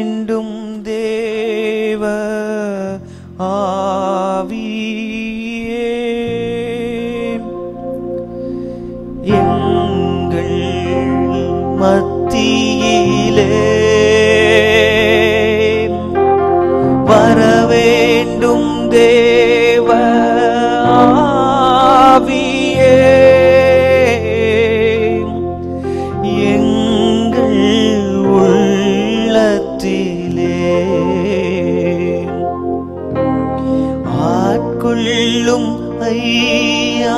வேண்டும் தேவ ஆவியே எங்கள் மத்தியிலே வரவேண்டும் தேவ ஆவியே எங்கள் உள்ளத்திலே ஆட்கொள்ளும் ஐயா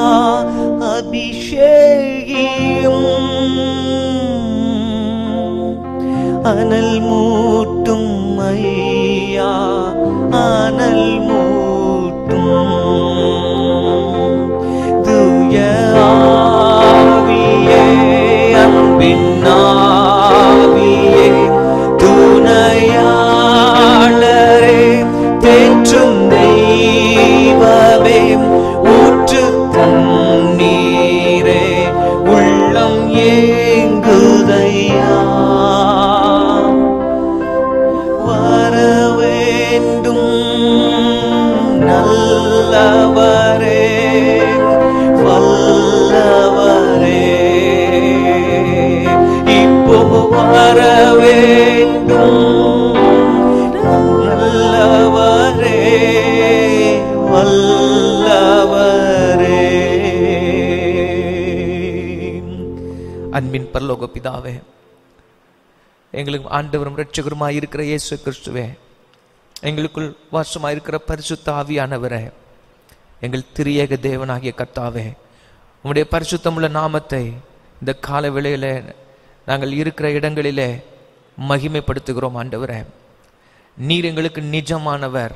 அபிஷேகியும் அனல் மூட்டும் ஐயா அனல் மூட்டும் தூய ஆவியே அன்பின் ஆவியே துணையாளரே தேற்றும் தெய்வமே ஊற்று தண்ணீரே உள்ளம் ஏங்குதையா வர வேண்டும் நல்லவரே வல்லவரே இப்போ வர வேண்டும் நல்லவரே வல்லவரே அன்பின் பரலோக பிதாவே எங்களுக்கு ஆண்டவரும் இரட்சகருமாய் இருக்கிற இயேசு கிறிஸ்துவே எங்களுக்குள் வாசமாய் இருக்கிற பரிசுத்த ஆவியானவரே எங்கள் திரியேக தேவனாகிய கர்த்தாவே உம்முடைய பரிசுத்தமுள்ள நாமத்தை இந்த கால வேளையிலே நாங்கள் இருக்கிற இடங்களிலே மகிமைப்படுத்துகிறோம் ஆண்டவரே நீர் எங்களுக்கு நிஜமானவர்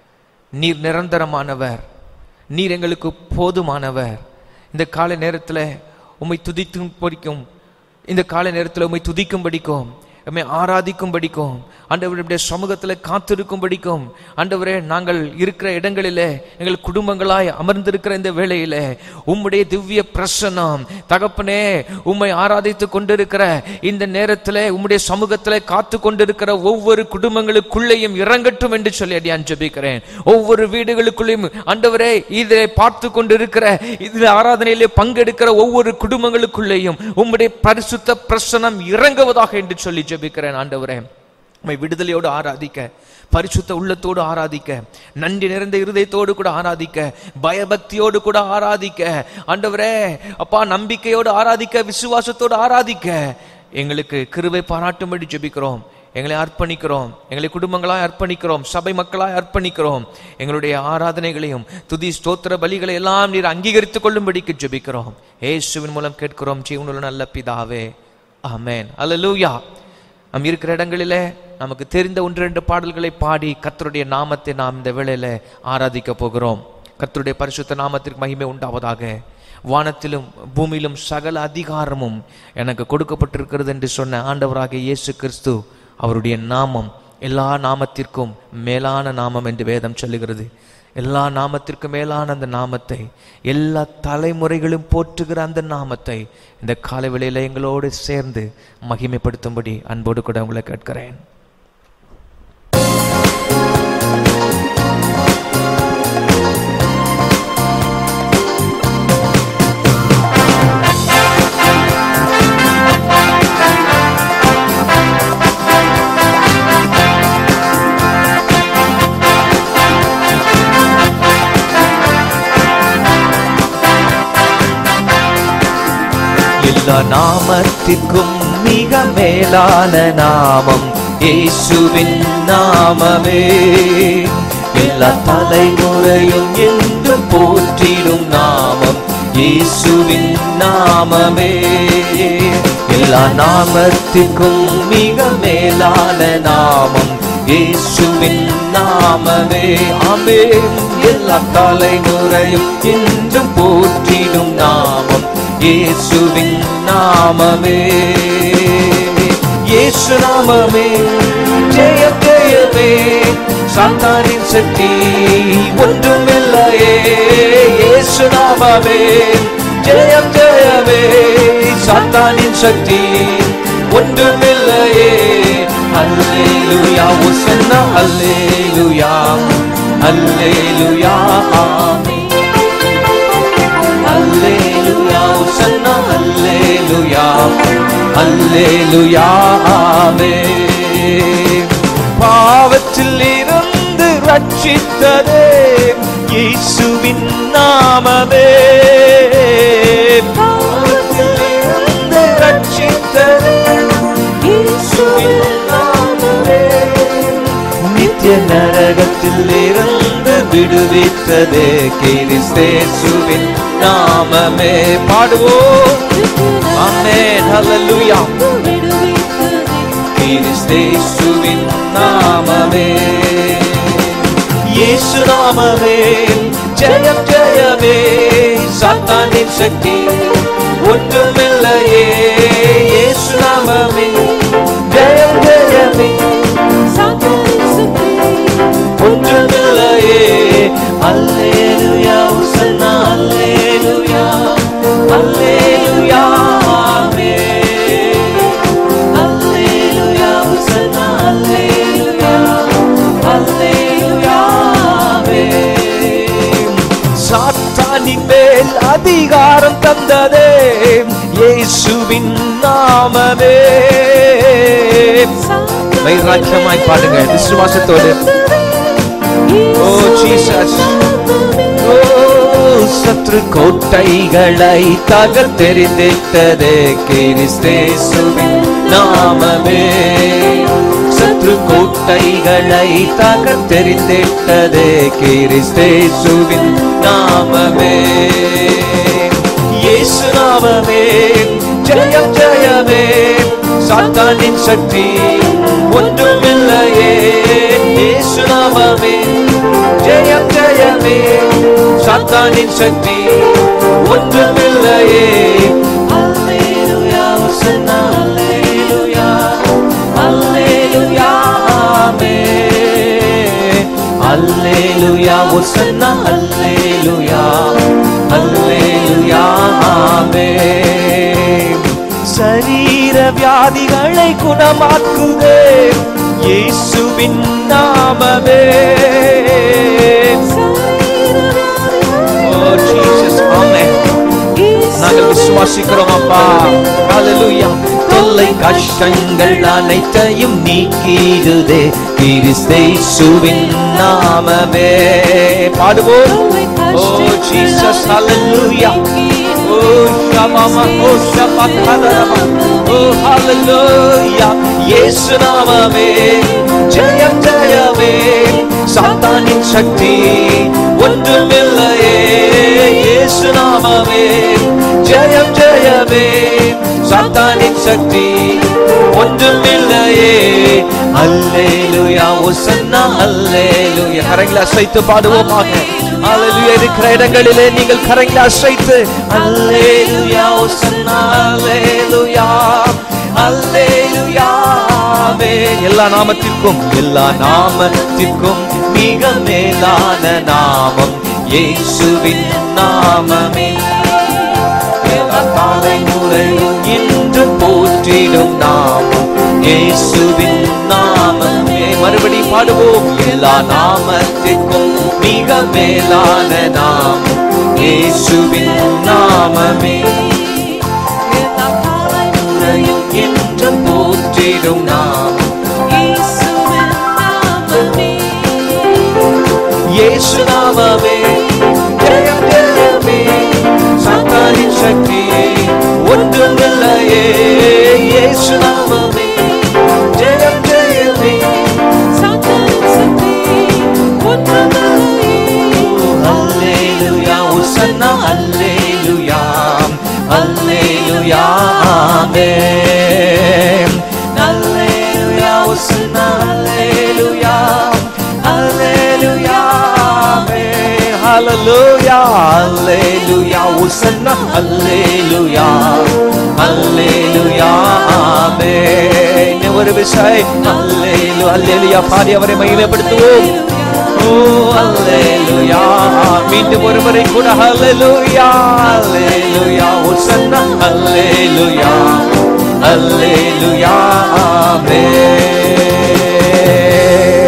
நீர் நிரந்தரமானவர் நீர் எங்களுக்கு போதுமானவர் இந்த காலை நேரத்தில் உம்மை துதிக்கும் படிக்கும் இந்த காலை நேரத்தில் உம்மை துதிக்கும் படிக்கும் உம்மை ஆராதிக்கும் படிக்கும் ஆண்டவருடைய சமூகத்தில் காத்திருக்கும் படிக்கும் ஆண்டவரே நாங்கள் இருக்கிற இடங்களிலே எங்கள் குடும்பங்களாய் அமர்ந்திருக்கிற இந்த வேளையிலே உம்முடைய திவ்ய பிரசன்னம் தகப்பனே உம்மை ஆராதித்து கொண்டிருக்கிற இந்த நேரத்திலே உம்முடைய சமூகத்திலே காத்து கொண்டிருக்கிற ஒவ்வொரு குடும்பங்களுக்குள்ளேயும் இறங்கட்டும் என்று சொல்லி அடியான் ஜெபிக்கிறேன் ஒவ்வொரு வீடுகளுக்குள்ளேயும் ஆண்டவரே இதை பார்த்து கொண்டிருக்கிற இதில் ஆராதனையிலே பங்கெடுக்கிற ஒவ்வொரு குடும்பங்களுக்குள்ளேயும் உம்முடைய பரிசுத்த பிரசனம் இறங்குவதாக என்று சொல்லி ஜெபிக்கிறேன் ஆண்டவரே உம்மை விடுதலையோடு ஆராதிக்க பரிசுத்த உள்ளத்தோடு ஆராதிக்க நன்றி நிறைந்த இருதயத்தோடு கூட ஆராதிக்க பயபக்தியோடு கூட ஆராதிக்க ஆண்டவரே அப்பா நம்பிக்கையோடு ஆராதிக்க விசுவாசத்தோடு ஆராதிக்க எங்களுக்கு கிருபை பாராட்டும்படி ஜெபிக்கிறோம் எங்களை அர்ப்பணிக்கிறோம் எங்களை குடும்பங்களாய் அர்ப்பணிக்கிறோம் சபை மக்களாய் அர்ப்பணிக்கிறோம் எங்களுடைய ஆராதனைகளையும் துதி ஸ்தோத்திர பலிகளை எல்லாம் நீர் அங்கீகரித்துக் கொள்ளும்படிக்கு ஜெபிக்கிறோம் ஏசுவின் மூலம் கேட்கிறோம் ஜீவனுள்ள நல்ல பிதாவே ஆமென் அல்லேலூயா நாம் இருக்கிற இடங்களிலே நமக்கு தெரிந்த ஒன்று ரெண்டு பாடல்களை பாடி கர்த்தருடைய நாமத்தை நாம் இந்த வேளையில ஆராதிக்க போகிறோம் கர்த்தருடைய பரிசுத்த நாமத்திற்கு மகிமை உண்டாவதாக வானத்திலும் பூமியிலும் சகல அதிகாரமும் எனக்கு கொடுக்கப்பட்டிருக்கிறது என்று சொன்ன ஆண்டவராகிய இயேசு கிறிஸ்து அவருடைய நாமம் எல்லா நாமத்திற்கும் மேலான நாமம் என்று வேதம் சொல்லுகிறது எல்லா நாமத்திற்கும் மேலான அந்த நாமத்தை எல்லா தலைமுறைகளும் போற்றுகிற அந்த நாமத்தை இந்த காலை வேளையில எங்களோடு சேர்ந்து மகிமைப்படுத்தும்படி அன்போடு கூட உங்களை கேட்கிறேன் எல்லா நாமத்திற்கும் மிக மேலான நாமம் இயேசுவின் நாமமே எல்லா தலைமுறையும் என்றும் போற்றிடும் நாமம் இயேசுவின் நாமமே எல்லா நாமத்திற்கும் மிக மேலான நாமம் இயேசுவின் நாமமே ஆமே எல்லா தலைமுறையும் என்றும் போற்றிடும் நாமம் இயேசுவின் நாமமே இயேசு நாமமே ஜெய ஜெயமே சாத்தானின் சக்தி ஒன்றுமில்லையே இயேசு நாமமே ஜெயம் ஜெயமே சாத்தானின் சக்தி ஒன்றுமில்லையே அல்லேலூயா உசன்னா அல்லேலுயா அல்லேலுயா ஆமென் அல்லேலுயா உசன்னா அல்லேலுயா அல்லேலுயா ஆமென் பாவத்தில் இருந்து ரட்சித்ததே இயேசுவின் நாமமே பாவத்தில் இருந்து ரட்சித்ததே இயேசுவின் நாமமே நித்திய நரகத்தில் இருந்து விடுவித்ததே கிறிஸ்தேசுவின் நாமமே பாடுவோம் ஆமென் ஹalleluya கிறிஸ்தேசுவின் நாமமே இயேசு நாமமே ஜெயம் ஜெயமே சாத்தானின் சக்தி ஒன்றுமில்லையே இயேசு நாமமே ஜெயம் ஜெயமே ஒன்றுமில்லையே அல்லேலுயா உசன்னா அல்லேலுயா அல்லேலுயா ஆமென் அல்லேலுயா உசன்னா அல்லேலுயா அல்லேலுயா ஆமென் சாத்தானின் மேல் அதிகாரம் தந்ததே இயேசுவின் நாமமே வைராக்கியமாய் பாடுங்க விசுவாசத்தோடு ஓ ஜீசஸ் ஓ சத்ரு கோட்டைகளை தகர்த்தெறிந்திட்டதே கிறிஸ்தேசுவின் நாமமே சத்ரு கோட்டைகளை தகர்த்தெறிந்திட்டதே கிறிஸ்தேசுவின் நாமமே இயேசு நாமமே ஜெயம் ஜெயமே சாத்தானின் சக்தி ஒன்றுமில்லையே இயேசு நாமமே ஜெயம் ஜெயமே சாத்தானின் சக்தி ஒன்றுமில்லையே அல்லேலூயா ஹோசன்னா அல்லேலூயா அல்லேலூயா ஆமென் அல்லேலூயா ஹோசன்னா அல்லேலூயா அல்லேலூயா ஆமென் சரீர வியாதிகளை குணமாக்குதே இயேசுவின் நாமமே ஓ ஜீசஸ் ஆமென் நாங்கள் விசுவாசிக்கிறோம் அப்பா ஹalleluya தொல்லை கஷ்டங்கள் அனைத்தையும் நீக்கிடுதே கிறிஸ்தேசுவின் நாமமே பாடுவோம் ஓ ஜீசஸ் ஹalleluya ஓ ஷமாமா ஓ ஷபகரமா ஓ ஹalleluya இயேசு நாமமே ஜெயம் ஜெயமே சாத்தானின் சக்தி ஒன்றுமில்லையே இயேசு நாமமே ஜெயம் ஜெயமே சாத்தானின் சக்தி ஒன்றுமில்லையே அல்லேலூயா ஒசன்னா அல்லேலூயா கரங்களை அசைத்து பாடுவோமாக அல்லேலூயா இருக்கிற இடங்களிலே நீங்கள் கரங்களை அசைத்து அல்லேலூயா ஒசன்னா அல்லேலூயா அல்லேலூயா ஆமென். எல்லா நாமத்திற்கும் எல்லா நாமத்திற்கும் மிக மேலான நாமம் இயேசுவின் நாமமே எல்லா தலைமுறையும் இன்று போற்றிடும் நாமம் இயேசுவின் நாமமே மறுபடி பாடுவோம் எல்லா நாமத்திற்கும் மிக மேலான நாமம் இயேசுவின் நாமமே எல்லா தலைமுறையும் இன்று போற்றிடும் நாமம் இயேசு நாமமே ஜெயம் ஜெயமே சாத்தானின் சக்தி ஒன்றுமில்லையே இயேசு நாமமே ஜெயம் ஜெயமே அல்லேலூயா உசன்னா அல்லேலூயா அல்லேலூயா ஆமென் அல்லேலூயா உசன்னா அல்லேலூயா அல்லேலூயா ஆமென் ஹalleluya அல்லேலூயா உசன்னா அல்லேலூயா அல்லேலூயா ஆமென் ஒரு விஷயம் அல்லேலூயா அல்லேலூயா பாடி அவரை மகிமைப்படுத்துவோம் ஓ அல்லேலூயா மீண்டும் ஒருமுறை கூட அல்லேலூயா அல்லேலூயா உசன்னா அல்லேலூயா அல்லேலூயா ஆமென்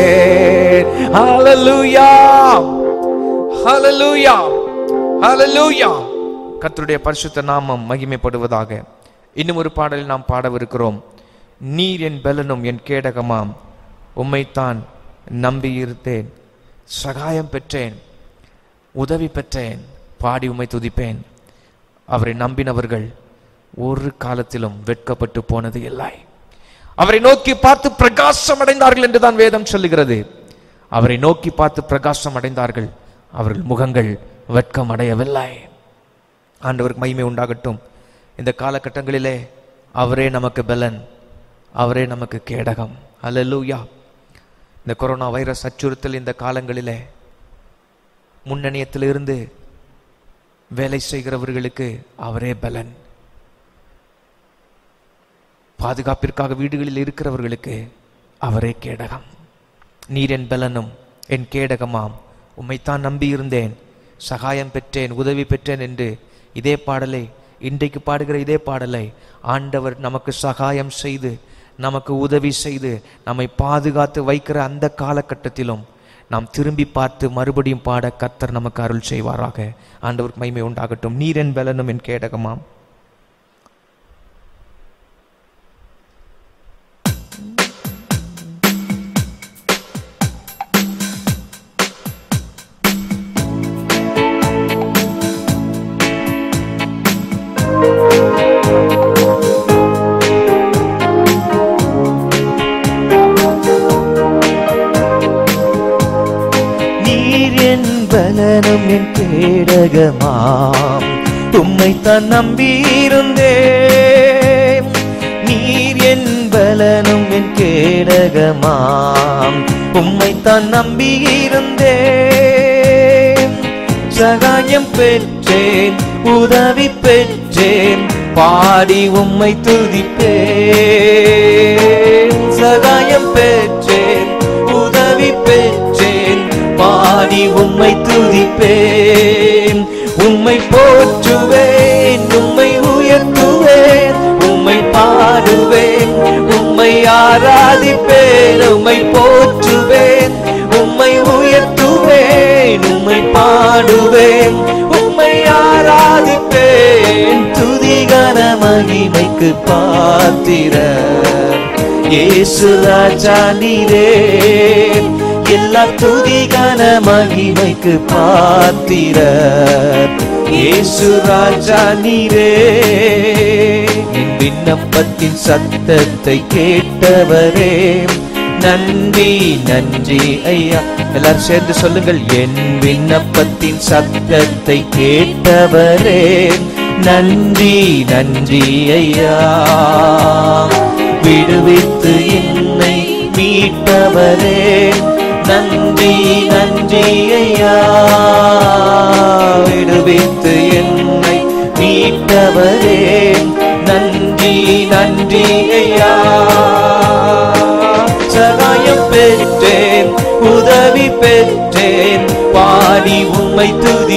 ஹalleluya ஹalleluya கர்த்தருடைய பரிசுத்த நாமம் மகிமைப்படுவதாக இன்னும் ஒரு பாடலில் நாம் பாடவிருக்கிறோம் நீர் என் பலனும் என் கேடகமாம் உம்மைத்தான் நம்பியிருந்தேன் சகாயம் பெற்றேன் உதவி பெற்றேன் பாடி உம்மை துதிப்பேன் அவரை நம்பினவர்கள் ஒரு காலத்திலும் வெட்கப்பட்டு போனது இல்லை அவரை நோக்கி பார்த்து பிரகாசம் அடைந்தார்கள் என்றுதான் வேதம் சொல்லுகிறது அவரை நோக்கி பார்த்து பிரகாசம் அடைந்தார்கள் அவர்கள் முகங்கள் வெட்கம் அடையவில்லை ஆண்டவருக்கு மகிமை உண்டாகட்டும் இந்த காலகட்டங்களிலே அவரே நமக்கு பலன் அவரே நமக்கு கேடகம் அல்லேலூயா இந்த கொரோனா வைரஸ் அச்சுறுத்தல் இந்த காலங்களிலே முன்னணியத்தில் இருந்து வேலை செய்கிறவர்களுக்கு அவரே பலன் பாதுகாப்பிற்காக வீடுகளில் இருக்கிறவர்களுக்கு அவரே கேடகம் நீர் என் பலனும் என் கேடகமாம் உம்மைத்தான் நம்பியிருந்தேன் சகாயம் பெற்றேன் உதவி பெற்றேன் என்று இதே பாடலை இன்றைக்கு பாடுகிற இதே பாடலை ஆண்டவர் நமக்கு சகாயம் செய்து நமக்கு உதவி செய்து நம்மை பாதுகாத்து வைக்கிற அந்த காலகட்டத்திலும் நாம் திரும்பி பார்த்து மறுபடியும் பாட கர்த்தர் நமக்கு அருள் செய்வாராக ஆண்டவருக்கு மகிமை உண்டாகட்டும் நீர் என் பலனும் என் கேடகமாம் நீர் என் பலனும் என் கேடகமாம் உம்மைத்தான் நம்பியிருந்தேன் நீர் என் பலனும் என் கேடகமாம் உம்மைத்தான் நம்பியிருந்தேன் சகாயம் பெற்றேன் உதவி பெற்றேன் பாடி உம்மை துதிப்பேன் சகாயம் பெற்றேன் உதவி பெற்றேன் பாடி உம்மை துதிப்பேன் உம்மை போற்றுவேன் உம்மை உயர்த்துவேன் உம்மை பாடுவேன் உம்மை ஆராதிப்பேன் உம்மை போற்றுவேன் உம்மை உயர்த்துவேன் உம்மை பாடுவேன் உம்மை ஆராதிப்பேன் துதிகன மகிமைக்கு பாத்திர இயேசு ராஜா நீரே எல்லா துதிகன மகிமைக்கு பாத்திர இயேசு ராஜா நீரே என் விண்ணப்பத்தின் சத்தத்தை கேட்டவரே நன்றி நன்றி ஐயா எல்லாரும் சேர்ந்து சொல்லுங்கள் என் விண்ணப்பத்தின் சத்தத்தை கேட்டவரே நன்றி நன்றி ஐயா விடுவித்து என்னை மீட்டவரே நன்றி நன்றி ஐயா விடுவித்து என்னை மீட்டவரே நன்றி நன்றி ஐயா சகாயம் பெற்றேன் உதவி பெற்றேன் பாடி உம்மை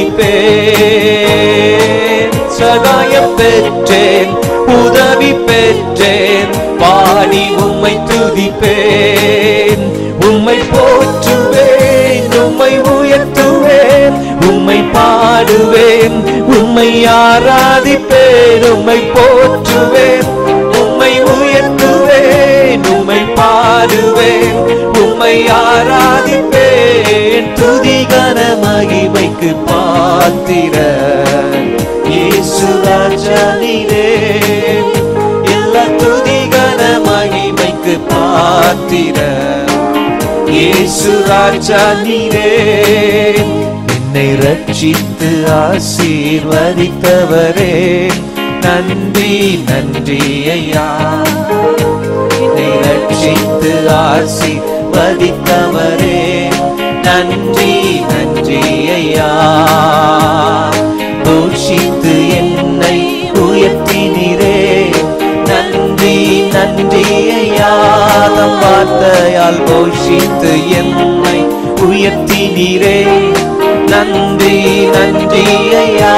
துதிப்பேன் சகாயம் பெற்றேன் உதவி பெற்றேன் பாடி உம்மை துதிப்பேன் உம்மை போற்றுவேன் உம்மை உயர்த்துவேன் உம்மை பாடுவேன் உம்மை ஆராதிப்பேன் உம்மை போற்றுவேன் உம்மை உயர்த்துவேன் உம்மை பாடுவேன் உம்மை ஆராதிப்பேன் துதிகன மகிமைக்கு பாத்திர இயேசு ராஜா நீரே எல்லா துதிகன மகிமைக்கு பாத்திர இயேசு ராஜா நீரே என்னை ரட்சித்து ஆசீர்வதித்தவரே நன்றி நன்றி ஐயா என்னை ரட்சித்து ஆசீர்வதித்தவரே நன்றி நன்றி ஐயா தூஷித்து என்னை உயர்த்தினீரே நன்றி நன்றி ஐயா தம் வார்த்தையால் போஷித்து என்னை உயர்த்தினீரே நன்றி நன்றி ஐயா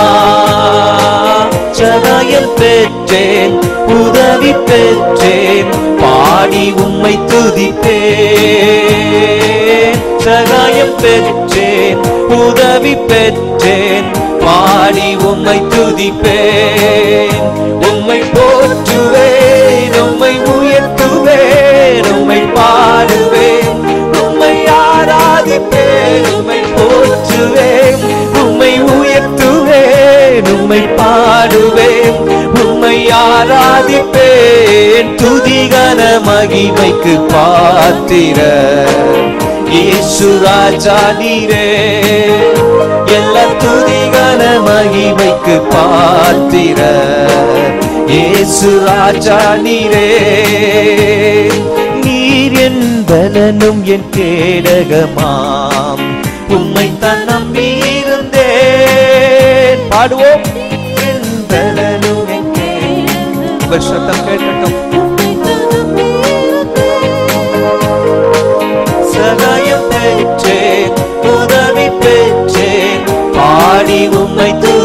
சகாயம் பெற்றேன் உதவி பெற்றேன் பாடி உம்மை துதிப்பேன் சகாயம் பெற்றேன் உதவி பெற்றேன் பாடி உம்மை துதிப்பேன் உம்மை போற்றுவேன் உம்மை உயர்த்துவேன் உம்மை பாடுவேன் உம்மை ஆராதிப்பேன் உம்மை போற்றுவேன் உம்மை உயர்த்துவேன் உம்மை பாடுவேன் உம்மை ஆராதிப்பேன் துதிகன மகிமைக்கு பாத்திர இயேசு ராஜா நீரே எல்லா துதிகன மகிமைக்கு பாத்திர இயேசு ராஜா நீரே நீர் என் பலனும் என் கேடகமாம் உம்மை தான் நம்பியிருந்தேன் பாடுவோம் என் பலனும் என் கேடகம். உங்கள் சத்தம் கேட்கட்டும் சகாயம் பெற்றேன் உதவி பெற்றேன் பாடி உம்மை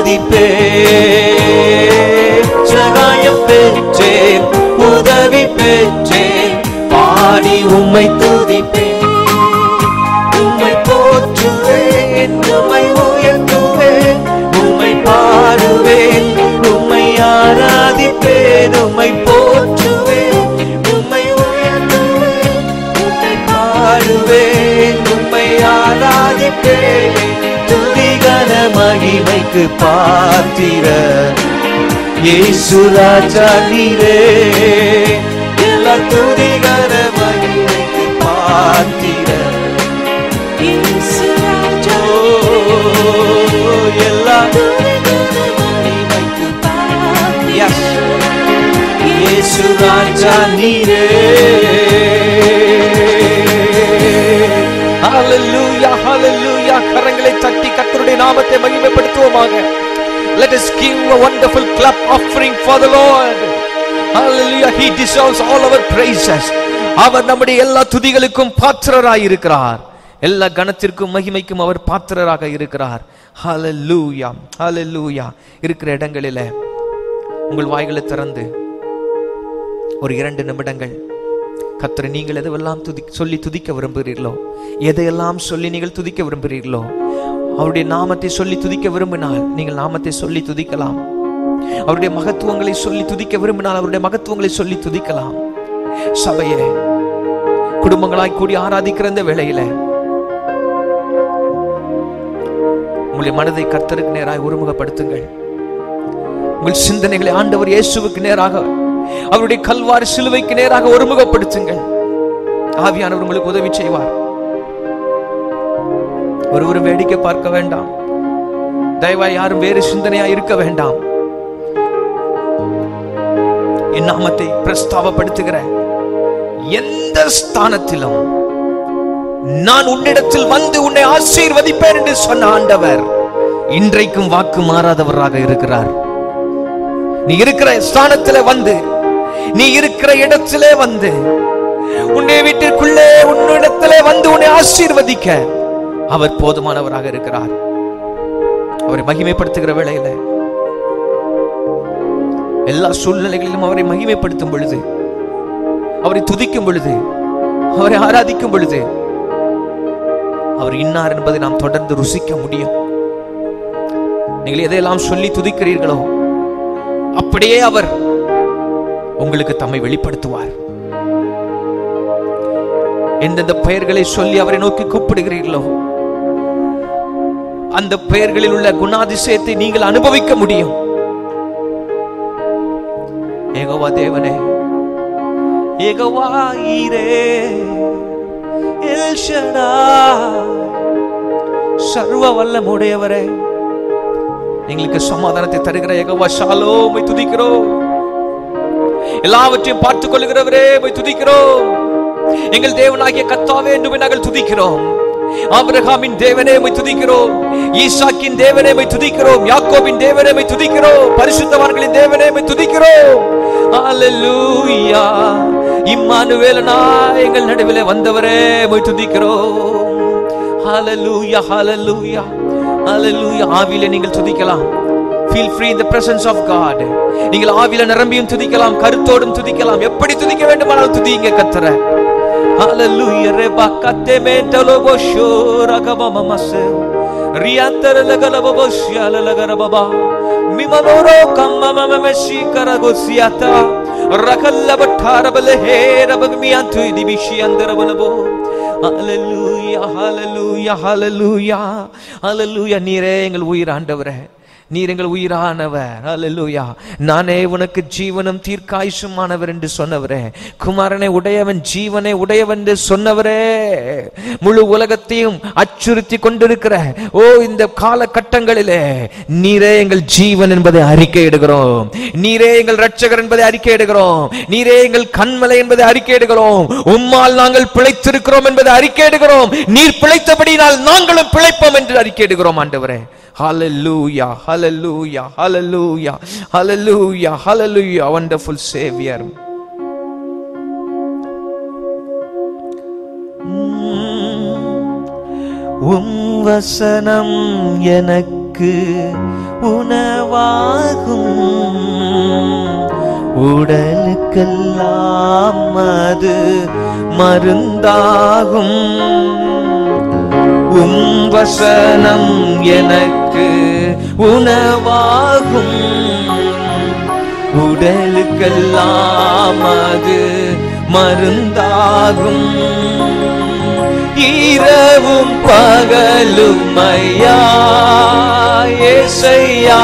துதிப்பேன் சகாயம் பெற்றேன் உதவி பெற்றேன் பாடி உம்மை துதிப்பேன் உம்மை போற்றுவேன் உம்மை உயர்த்துவேன் உம்மை பாடுவேன் உம்மை ஆராதிப்பேன் உம்மை போற்றுவேன் உம்மை உயர்த்துவேன் உம்மை பாடுவேன் உம்மை ஆராதிப்பேன் துதிகன மகிமைக்கு பாத்திர இயேசு ராஜா நீரே எல்லா துதிகன மகிமைக்கு பாத்திர எல்லா Yes. இயேசு ராஜா நீரே ஹalleluya ஹalleluya கரங்களை தட்டி கர்த்தருடைய நாமத்தை மகிமைப்படுத்துவோமாக let us give a wonderful clap offering for the lord hallelujah he deserves all our praises அவர் நம்முடைய எல்லா துதிகளுக்கும் பாத்திரராய் இருக்கிறார் எல்லா கணத்திற்கும் மகிமைக்கும் அவர் பாத்திரராக இருக்கிறார் ஹalleluya ஹalleluya இருக்கிற இடங்களிலே உங்கள் வாய்களை திறந்து ஒரு இரண்டு நிமிடங்கள் கர்த்தரை நீங்கள் எதுவெல்லாம் துதி சொல்லி துதிக்க விரும்புகிறீர்களோ எதையெல்லாம் சொல்லி நீங்கள் துதிக்க விரும்புகிறீர்களோ அவருடைய நாமத்தை சொல்லி துதிக்க விரும்பினால் நீங்கள் நாமத்தை சொல்லி துதிக்கலாம் அவருடைய மகத்துவங்களை சொல்லி துதிக்க விரும்பினால் அவருடைய மகத்துவங்களை சொல்லி துதிக்கலாம் சபையே குடும்பங்களாய் கூடி ஆராதிக்கிற இந்த வேளையில உங்களுடைய மனதை கர்த்தருக்கு நேராய் ஒருமுகப்படுத்துங்கள் உங்கள் சிந்தனைகளை ஆண்டவர் இயேசுவுக்கு நேராக அவருடைய கல்வாரி சிலுவைக்கு நேராக ஒருமுகப்படுத்துங்கள் ஆவியானவர் உங்களுக்கு உதவி செய்வார் ஒருவரும் வேடிக்கை பார்க்க வேண்டாம் தயவாய் யாரும் வேறு சிந்தனையா இருக்க வேண்டாம் என் நாமத்தை பிரஸ்தாவப்படுத்துகிற எந்த ஸ்தானத்திலும் நான் உன்னிடத்தில் வந்து உன்னை ஆசீர்வதிப்பேன் என்று சொன்ன ஆண்டவர் இன்றைக்கும் வாக்கு மாறாதவராக இருக்கிறார் நீ இருக்கிற ஸ்தானத்திலே வந்து நீ இருக்கிற இடத்திலே வந்து உன்னை வீட்டிற்குள்ளே உன்னிடத்திலே வந்து உன்னை ஆசீர்வதிக்க அவர் போதுமானவராக இருக்கிறார் அவரை மகிமைப்படுத்துகிற வேளையில எல்லா சூழ்நிலைகளிலும் அவரை மகிமைப்படுத்தும் பொழுது அவரை துதிக்கும் பொழுது அவரை ஆராதிக்கும் பொழுது அவர் இன்னார் என்பதை நாம் தொடர்ந்து ருசிக்க முடியும் நீங்கள் எதையெல்லாம் சொல்லி துதிக்கிறீர்களோ அப்படியே அவர் உங்களுக்கு தம்மை வெளிப்படுத்துவார் எந்தெந்த பெயர்களை சொல்லி அவரை நோக்கி கூப்பிடுகிறீர்களோ அந்த பெயர்களில் உள்ள குணாதிசயத்தை நீங்கள் அனுபவிக்க முடியும் ஏகோவா தேவனே ஏகோவா ஈரே எல் ஷடாய், சர்வ வல்லமுடையவரே எங்களுக்கு சமாதானத்தை தருகிற ஏகோவா ஷாலோமை துதிக்கிறோம் எல்லாவற்றையும் பார்த்துக் கொள்கிறவரே போய் துதிக்கிறோம் எங்கள் தேவனாகிய கத்தாவே என்று நாங்கள் துதிக்கிறோம் ஆபிரகாமின் தேவனே போய் துதிக்கிறோம் ஈசாக்கின் தேவனே போய் துதிக்கிறோம் யாக்கோபின் தேவனே போய் துதிக்கிறோம் பரிசுத்தவான்களின் தேவனே போய் துதிக்கிறோம் ஹalleluya இம்மானுவேலனா எங்கள் நடுவிலே வந்தவரே போய் துதிக்கிறோம் ஹalleluya ஹalleluya ஹalleluya ஆவியிலே நீங்கள் துதிக்கலாம் feel free in the presence of god நீங்கள் ஆவியில நிரம்பியும் துதிக்கலாம் கருத்தோடும் துதிக்கலாம் எப்படி துதிக்க வேண்டுமானாலும் துதிங்க கத்தர ஹalleluya reba kateme talobo shora kama mamase ರಿಯಾಂತರಲಗಲಬಬಶ್ಯಾಲಲಗರಬಬ ಮಿಮನೋರೋ ಕಮ್ಮಮಮಶೀಕರಗೊಸಿಯಾತ ರಕಲ್ಲಬಠಾರಬಲಹೇರಬಗಮಿಯಾಂತು ದಿಬಿಶಿಯಂದರಬಲಬೋ ஹalleluya ஹalleluya ஹalleluya ஹalleluya நீரே எங்கள் உயிர் ஆண்டவரே நீர் எங்கள் உயிரானவர் ஹalleluya நானே உனக்கு ஜீவனும் தீர்க்காயுஷுமானவர் என்று சொன்னவரே குமாரனை உடையவன் ஜீவனை உடையவன் என்று சொன்னவரே முழு உலகத்தையும் அச்சுறுத்தி கொண்டிருக்கிற ஓ இந்த காலகட்டங்களிலே நீரே எங்கள் ஜீவன் என்பதை அறிக்கையிடுகிறோம் நீரே எங்கள் ரட்சகர் என்பதை அறிக்கையிடுகிறோம் நீரே எங்கள் கண்மலை என்பதை அறிக்கையிடுகிறோம் உம்மால் நாங்கள் பிழைத்திருக்கிறோம் என்பதை அறிக்கையிடுகிறோம் நீர் பிழைத்தபடியினால் நாங்களும் பிழைப்போம் என்று அறிக்கையிடுகிறோம் ஆண்டவரே Hallelujah, hallelujah, hallelujah, hallelujah, hallelujah, wonderful Savior. உம் வசனம் எனக்கு உணவாகும் உடலுக்கெல்லாம் அது மருந்தாகும் உம் வசனம் எனக்கு உணவாகும் உடலுக்கெல்லாம் அது மருந்தாகும் இரவும் பகலும் ஐயா ஏசையா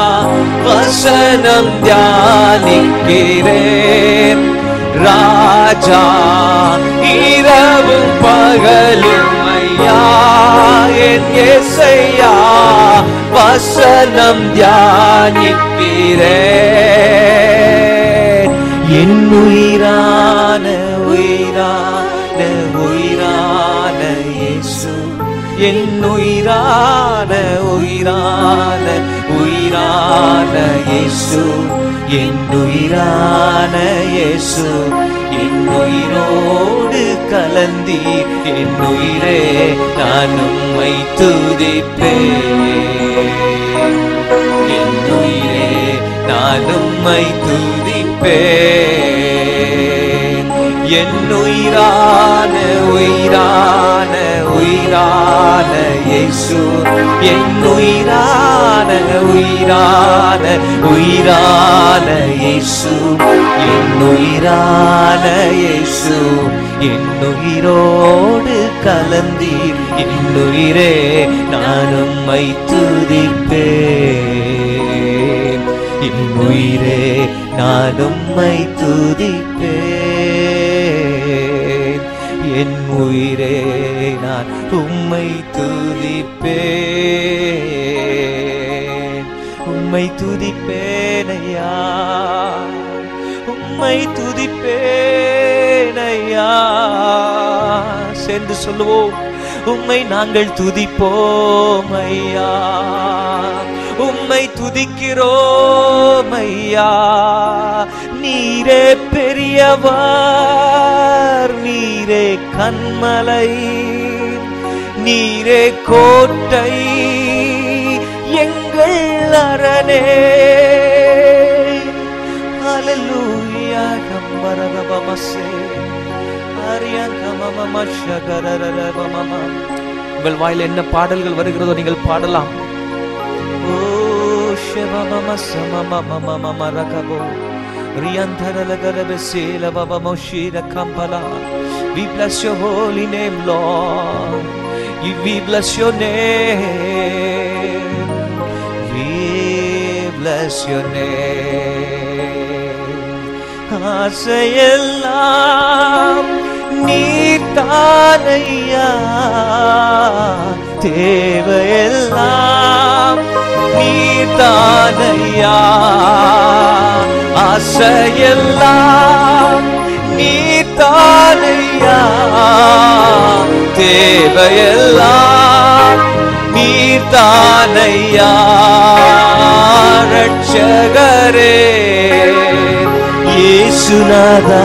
வசனம் தியானிக்கிறேன் ராஜா இரவும் பகலும் ஐயா என் ஏசையா வசனம் தியானிக்கிறேன் என் உயிரான உயிரான உயிரான இயேசு என் உயிரான உயிரான உயிரான இயேசு என் உயிரான இயேசு என் உயிரோடு கலந்தீர் என் உயிரே நான் உம்மை துதிப்பேன் என் உயிரே நான் உம்மை துதிப்பேன் என் உயிரான உயிரான உயிரான இயேசு என் உயிரான உயிரான உயிரான இயேசு என் உயிரான இயேசு என் உயிரோடு கலந்தீர் என் உயிரே நான் உம்மை துதிப்பேன் என் உயிரே நான் உம்மை துதிப்பேன் என் உயிரே நான் உம்மை துதிப்பேன் உம்மை துதிப்பேனையா உம்மை துதிப்பேனையா சென்று சொல்லுவோம் உம்மை நாங்கள் துதிப்போம் ஐயா உம்மை துதிக்கிறோம் ஐயா நீரே பெரியவர் நீரே கண்மலை நீரே கோட்டை எங்கள் அரணே ஹalleluya கம்பரபமசே அரியங்கமமமஷகரரபமம உங்கள் வாயில் என்ன பாடல்கள் வருகிறதோ நீங்கள் பாடலாம் ஓ ஷவமமசமமமமமரகபோ ரியந்தரலகரபசேல பபமோஷீர கம்பலா We bless your holy name, Lord. We bless your name. We bless your name. ஆசையெல்லாம் நீர் தானையா தேவையெல்லாம் நீர் தானையா ஆசையெல்லாம் நீர் தானையா தேவையெல்லாம் நீர் தானையா ரட்சகரே இயேசுநாதா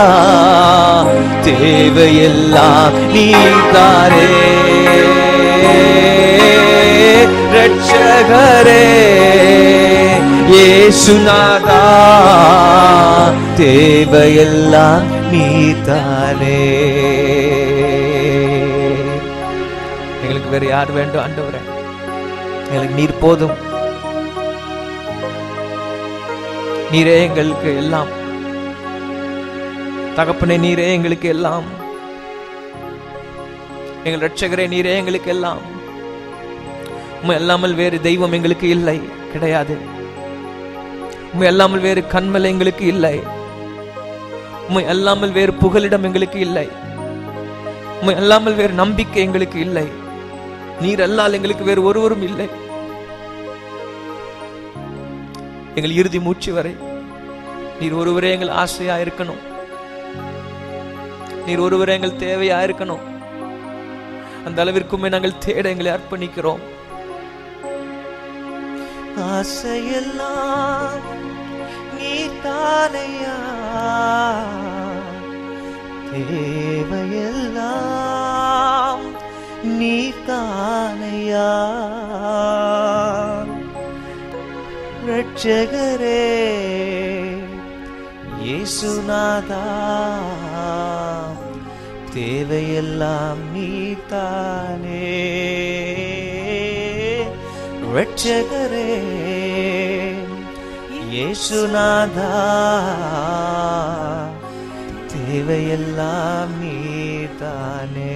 தேவையெல்லாம் நீதாரே ரட்சகரே இயேசுநாதா தேவையெல்லாம் நீதானே எங்களுக்கு வேற யார் வேண்டும் ஆண்டவரே எங்களுக்கு நீர் போதும் நீரே எங்களுக்கு எல்லாம் தகப்பனே நீரே எங்களுக்கு எல்லாம் எங்கள் ரட்சகரே நீரே எங்களுக்கு எல்லாம் உண்மை அல்லாமல் வேறு தெய்வம் எங்களுக்கு இல்லை கிடையாது உண்மை அல்லாமல் வேறு கண்மல் எங்களுக்கு இல்லை உண்மை அல்லாமல் வேறு புகலிடம் எங்களுக்கு இல்லை உண்மை அல்லாமல் வேறு நம்பிக்கை எங்களுக்கு இல்லை நீர் அல்லால் எங்களுக்கு வேறு ஒருவரும் இல்லை எங்கள் இறுதி மூச்சு வரை நீர் ஒருவரே எங்கள் ஆசையா இருக்கணும் நீர் ஒருவரே எங்கள் தேவையா இருக்கணும் அந்த அளவிற்குமே நாங்கள் தேட எங்களை அர்ப்பணிக்கிறோம் ஆசையெல்லாம் நீ தானையா தேவையெல்லாம் நீ தானையா ரட்சகரே இயேசுநாதா தேவையெல்லாம் நீ தானே ரட்சகரே இயேசுநாதா தேவையெல்லாம் நீ தானே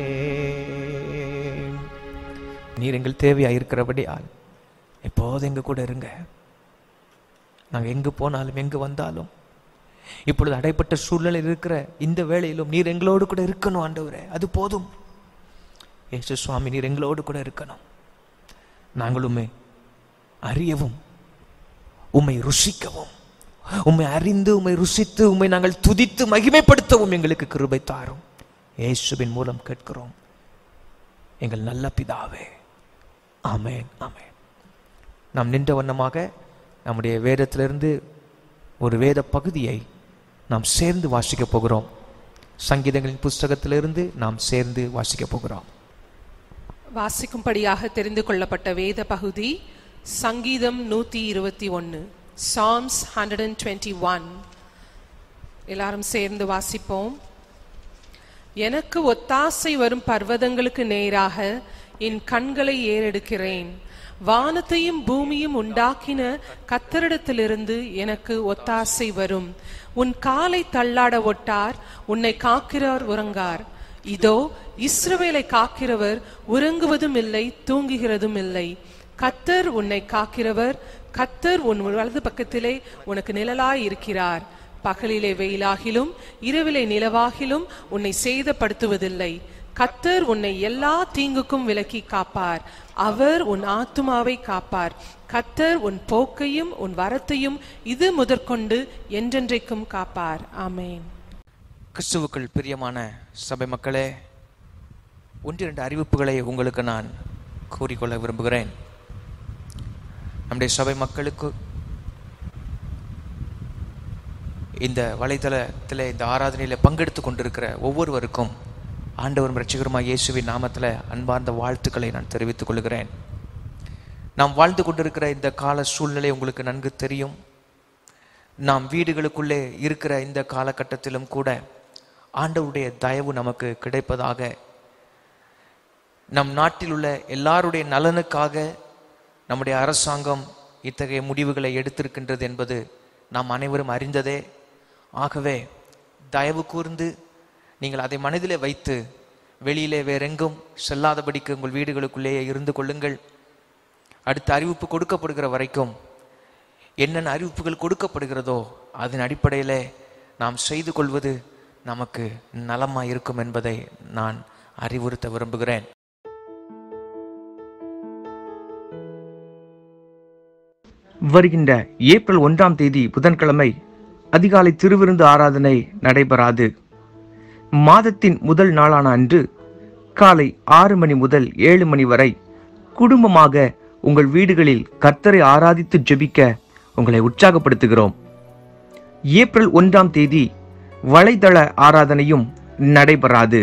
நீர் எங்கள் தேவையா இருக்கிறபடியால் எப்போதும் எங்க கூட இருங்க நாங்கள் எங்கு போனாலும் எங்கு வந்தாலும் இப்பொழுது அடைப்பட்ட சூழ்நிலையில் இருக்கிற இந்த வேளையிலும் நீர் எங்களோடு கூட இருக்கணும் ஆண்டவரே அது போதும் ஏசு சுவாமி நீர் எங்களோடு கூட இருக்கணும் நாங்களுமே அறியவும் உம்மை ருசிக்கவும் உம்மை அறிந்து உம்மை ருசித்து உம்மை நாங்கள் துதித்து மகிமைப்படுத்தவும் எங்களுக்கு கிருபை தாரும் இயேசுவின் மூலம் கேட்கிறோம் எங்கள் நல்ல பிதாவே ஆமென் ஆமென் நாம் நின்ற வண்ணமாக நம்முடைய வேதத்திலிருந்து ஒரு வேத பகுதியை நாம் சேர்ந்து வாசிக்க போகிறோம் சங்கீதங்களின் புஸ்தகத்திலிருந்து நாம் சேர்ந்து வாசிக்க போகிறோம் வாசிக்கும்படியாக தெரிந்து கொள்ளப்பட்ட வேத பகுதி சங்கீதம் நூத்தி இருபத்தி ஒன்னு psalms hundred and twenty one எல்லாரும் சேர்ந்து வாசிப்போம் எனக்கு ஒத்தாசை வரும் பர்வதங்களுக்கு நேராக என் கண்களை ஏறெடுக்கிறேன் வானத்தையும் பூமியும் உண்டாக்கின கத்தரிடத்திலிருந்து எனக்கு ஒத்தாசை வரும் உன் காலை தள்ளாட ஒட்டார் உன்னை காக்கிறார் உறங்கார் இதோ இஸ்ரவேலை காக்கிறவர் உறங்குவதும் இல்லை தூங்குகிறதும் இல்லை கத்தர் உன்னை காக்கிறவர் கத்தர் உன் வலது பக்கத்திலே உனக்கு நிழலாய் இருக்கிறார் பகலிலே வெயிலாகிலும் இரவிலே நிலவாகிலும் உன்னை சேதப்படுத்துவதில்லை கத்தர் உன்னை எல்லா தீங்குக்கும் விலக்கி காப்பார் அவர் உன் ஆத்துமாவை காப்பார் கத்தர் உன் போக்கையும் உன் வரத்தையும் இது முதற்கொண்டு என்றென்றைக்கும் காப்பார் ஆமென் கிறிஸ்துவுக்குள் பிரியமான சபை மக்களே ஒன்றிரண்டு அறிவிப்புகளை உங்களுக்கு நான் கூறிக்கொள்ள விரும்புகிறேன் நம்முடைய சபை மக்களுக்கு இந்த வலைத்தளத்தில் இந்த ஆராதனையில் பங்கெடுத்து கொண்டிருக்கிற ஒவ்வொருவருக்கும் ஆண்டவரும் ரட்சிகருமாய் இயேசுவின் நாமத்தில் அன்பார்ந்த வாழ்த்துக்களை நான் தெரிவித்துக் கொள்கிறேன் நாம் வாழ்ந்து கொண்டிருக்கிற இந்த கால சூழ்நிலை உங்களுக்கு நன்கு தெரியும் நாம் வீடுகளுக்குள்ளே இருக்கிற இந்த காலகட்டத்திலும் கூட ஆண்டவருடைய தயவு நமக்கு கிடைப்பதாக நம் நாட்டில் உள்ள எல்லாருடைய நலனுக்காக நம்முடைய அரசாங்கம் இத்தகைய முடிவுகளை எடுத்திருக்கின்றது என்பது நாம் அனைவரும் அறிந்ததே ஆகவே தயவு கூர்ந்து நீங்கள் அதை மனதிலே வைத்து வெளியிலே வேறெங்கும் செல்லாதபடிக்கு உங்கள் வீடுகளுக்குள்ளேயே இருந்து கொள்ளுங்கள் அடுத்த அறிவிப்பு கொடுக்கப்படுகிற வரைக்கும் என்னென்ன அறிவிப்புகள் கொடுக்கப்படுகிறதோ அதன் அடிப்படையிலே நாம் செய்து கொள்வது நமக்கு நலமாய் இருக்கும் என்பதை நான் அறிவுறுத்த விரும்புகிறேன் வருகின்ற ஏப்ரல் ஒன்றாம் தேதி புதன்கிழமை அதிகாலை திருவிருந்து ஆராதனை நடைபெறாது மாதத்தின் முதல் நாளான அன்று காலை ஆறு மணி முதல் ஏழு மணி வரை குடும்பமாக உங்கள் வீடுகளில் கர்த்தரை ஆராதித்து ஜெபிக்க உங்களை உற்சாகப்படுத்துகிறோம் ஏப்ரல் ஒன்றாம் தேதி வலைதள ஆராதனையும் நடைபெறாது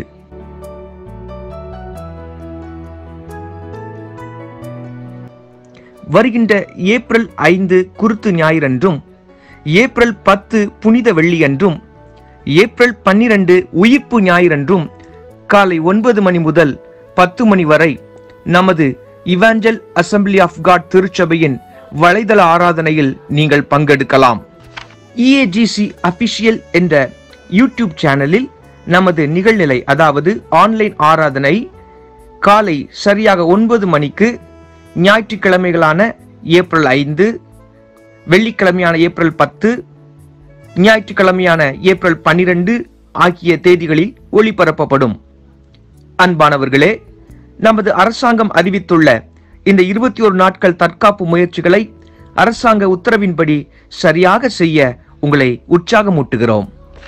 வருகின்ற ஏப்ரல் ஐந்து குருத்து ஞாயிறன்றும் ஏப்ரல் பத்து புனித வெள்ளியன்றும் ஏப்ரல் பன்னிரண்டு உயிர்ப்பு ஞாயிறன்றும் காலை ஒன்பது மணி முதல் பத்து மணி வரை நமது இவாஞ்சல் அசம்பிளி ஆஃப் காட் திருச்சபையின் வலைதள ஆராதனையில் நீங்கள் பங்கெடுக்கலாம் இஏஜிசி அபிஷியல் என்ற யூடியூப் சேனலில் நமது நிகழ்நிலை அதாவது ஆன்லைன் ஆராதனை காலை சரியாக ஒன்பது மணிக்கு ஞாயிற்றுக்கிழமைகளான ஏப்ரல் ஐந்து வெள்ளிக்கிழமையான ஏப்ரல் பத்து ஞாயிற்றுக்கிழமையான ஏப்ரல் பனிரெண்டு ஆகிய தேதிகளில் ஒளிபரப்பப்படும் அன்பானவர்களே நமது அரசாங்கம் அறிவித்துள்ள இந்த இருபத்தி ஒரு நாட்கள் தற்காப்பு முயற்சிகளை அரசாங்க உத்தரவின்படி சரியாக செய்ய உங்களை உற்சாகமூட்டுகிறோம்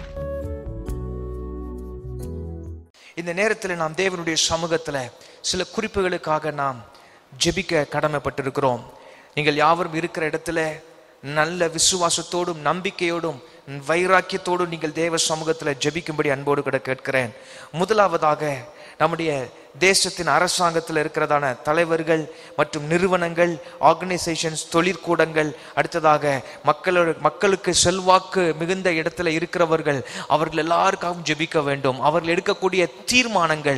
இந்த நேரத்தில் நாம் தேவனுடைய சமூகத்துல சில குறிப்புகளுக்காக நாம் ஜெபிக்க கடமைப்பட்டிருக்கிறோம் நீங்கள் யாவரும் இருக்கிற இடத்துல நல்ல விசுவாசத்தோடும் நம்பிக்கையோடும் வைராக்கியத்தோடும் நீங்கள் தேவ சமூகத்துல ஜெபிக்கும்படி அன்போடு கூட கேட்கிறேன் முதலாவதாக நம்முடைய தேசத்தின் அரசாங்கத்தில் இருக்கிறதான தலைவர்கள் மற்றும் நிறுவனங்கள் ஆர்கனைசேஷன்ஸ் தொழிற்கூடங்கள் அடுத்ததாக மக்களோட மக்களுக்கு செல்வாக்கு மிகுந்த இடத்துல இருக்கிறவர்கள் அவர்கள் எல்லாருக்காகவும் ஜெபிக்க வேண்டும் அவர்கள் எடுக்கக்கூடிய தீர்மானங்கள்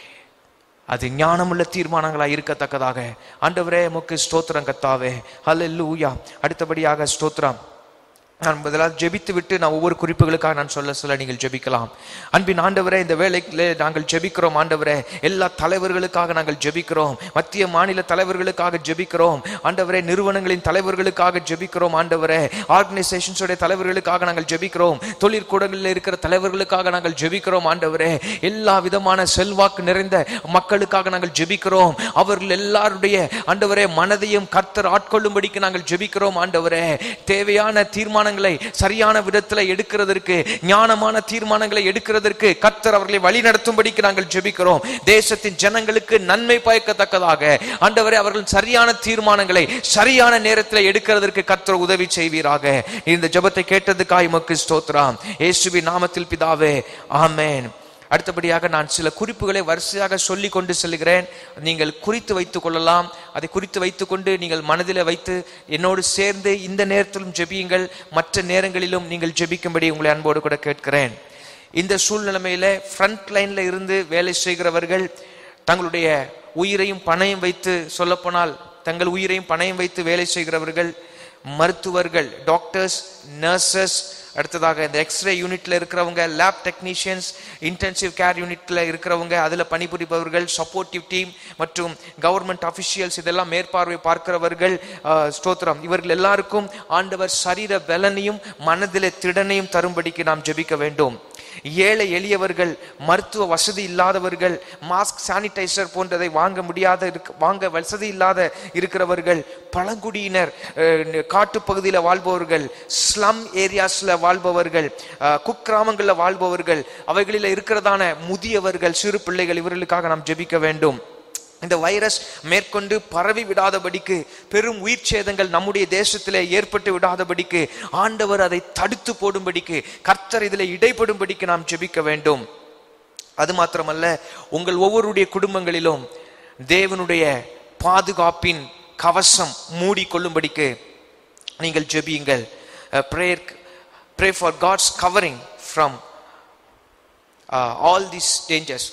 அது ஞானமுள்ள தீர்மானங்களா இருக்கத்தக்கதாக ஆண்டவரே முக்கு ஸ்தோத்திரம் கத்தாவே ஹalleluya அடுத்தபடியாக ஸ்தோத்திரம் நான் முதலாவது ஜெபித்து விட்டு நான் ஒவ்வொரு குறிப்புகளுக்காக நான் சொல்ல சொல்ல நீங்கள் ஜெபிக்கலாம் அன்பின் ஆண்டவரே இந்த வேலைக்கு நாங்கள் ஜெபிக்கிறோம் ஆண்டவரே எல்லா தலைவர்களுக்காக நாங்கள் ஜெபிக்கிறோம் மத்திய மாநில தலைவர்களுக்காக ஜெபிக்கிறோம் ஆண்டவரே நிறுவனங்களின் தலைவர்களுக்காக ஜெபிக்கிறோம் ஆண்டவரே ஆர்கனைசேஷன்ஸோட தலைவர்களுக்காக நாங்கள் ஜெபிக்கிறோம் தொழிற்கூடங்களில் இருக்கிற தலைவர்களுக்காக நாங்கள் ஜெபிக்கிறோம் ஆண்டவரே எல்லா விதமான செல்வாக்கு நிறைந்த மக்களுக்காக நாங்கள் ஜெபிக்கிறோம் அவர்கள் எல்லாருடைய ஆண்டவரே மனதையும் கர்த்தர் ஆட்கொள்ளும்படிக்கு நாங்கள் ஜெபிக்கிறோம் ஆண்டவரே தேவையான தீர்மானங்களை சரியான விதத்தில் எடுக்கிறதற்கு ஞானமான தீர்மானங்களை எடுக்கிறதற்கு கர்த்தர் அவர்களை வழி நடத்தும்படிக்கு நாங்கள் ஜெபிக்கிறோம் தேசத்தின் ஜனங்களுக்கு நன்மை பயக்கத்தக்கதாக ஆண்டவரே அவர்கள் சரியான தீர்மானங்களை சரியான நேரத்தில் எடுக்கிறதற்கு கர்த்தர் உதவி செய்வீராக இந்த ஜெபத்தை கேட்டதுக்காய் உமக்கு ஸ்தோத்திரம் இயேசுவின் நாமத்தில் பிதாவே ஆமென் அடுத்தபடியாக நான் சில குறிப்புகளை வரிசையாக சொல்லி கொண்டு செல்கிறேன் நீங்கள் குறித்து வைத்துக் கொள்ளலாம் அதை குறித்து வைத்துக்கொண்டு நீங்கள் மனதில் வைத்து என்னோடு சேர்ந்து இந்த நேரத்திலும் ஜெபியுங்கள் மற்ற நேரங்களிலும் நீங்கள் ஜெபிக்கும்படி உங்களை அன்போடு கூட கேட்கிறேன் இந்த சூழ்நிலைமையில ஃப்ரண்ட் லைன்ல இருந்து வேலை செய்கிறவர்கள் தங்களுடைய உயிரையும் பணையும் வைத்து சொல்லப்போனால் தங்கள் உயிரையும் பணையும் வைத்து வேலை செய்கிறவர்கள் மருத்துவர்கள் டாக்டர்ஸ் நர்சஸ் அடுத்ததாக இந்த எக்ஸ்ரே யூனிட்ல இருக்கிறவங்க லேப் டெக்னீஷியன்ஸ் இன்டென்சிவ் கேர் யூனிட்ல இருக்கிறவங்க அதில் பணிபுரிபவர்கள் சப்போர்ட்டிவ் டீம் மற்றும் கவர்மெண்ட் அஃபிஷியல்ஸ் இதெல்லாம் மேற்பார்வை பார்க்கிறவர்கள் ஆஹ், ஸ்தோத்திரம் இவர்கள் எல்லாருக்கும் ஆண்டவர் சரீர பலனையும் மனதிலே திடனையும் தரும்படிக்கு நாம் ஜெபிக்க வேண்டும் ஏழை எளியவர்கள் மருத்துவ வசதி இல்லாதவர்கள் மாஸ்க் சானிடைசர் போன்றதை வாங்க முடியாத இருக்க- வாங்க வசதி இல்லாத இருக்கிறவர்கள் பழங்குடியினர் அஹ், காட்டுப்பகுதியில் வாழ்பவர்கள் ஸ்லம் ஏரியாஸ்ல வாழ்பவர்கள் அஹ், குக்கிராமங்களில் வாழ்பவர்கள் அவைகளில் இருக்கிறதான முதியவர்கள் சிறு பிள்ளைகள் இவர்களுக்காக நாம் ஜெபிக்க வேண்டும் இந்த வைரஸ் மேற்கொண்டு பரவி விடாதபடிக்கு பெரும் உயிர் சேதங்கள் நம்முடைய தேசத்திலே ஏற்பட்டு விடாதபடிக்கு ஆண்டவர் அதை தடுத்து போடும்படிக்கு கர்த்தர் இதில் இடைப்படும்படிக்கு நாம் ஜெபிக்க வேண்டும் அது மாத்திரமல்ல உங்கள் ஒவ்வொருடைய குடும்பங்களிலும் தேவனுடைய பாதுகாப்பின் கவசம் மூடிக்கொள்ளும்படிக்கு நீங்கள் ஜெபியுங்கள் prayer pray for God's covering from all these dangers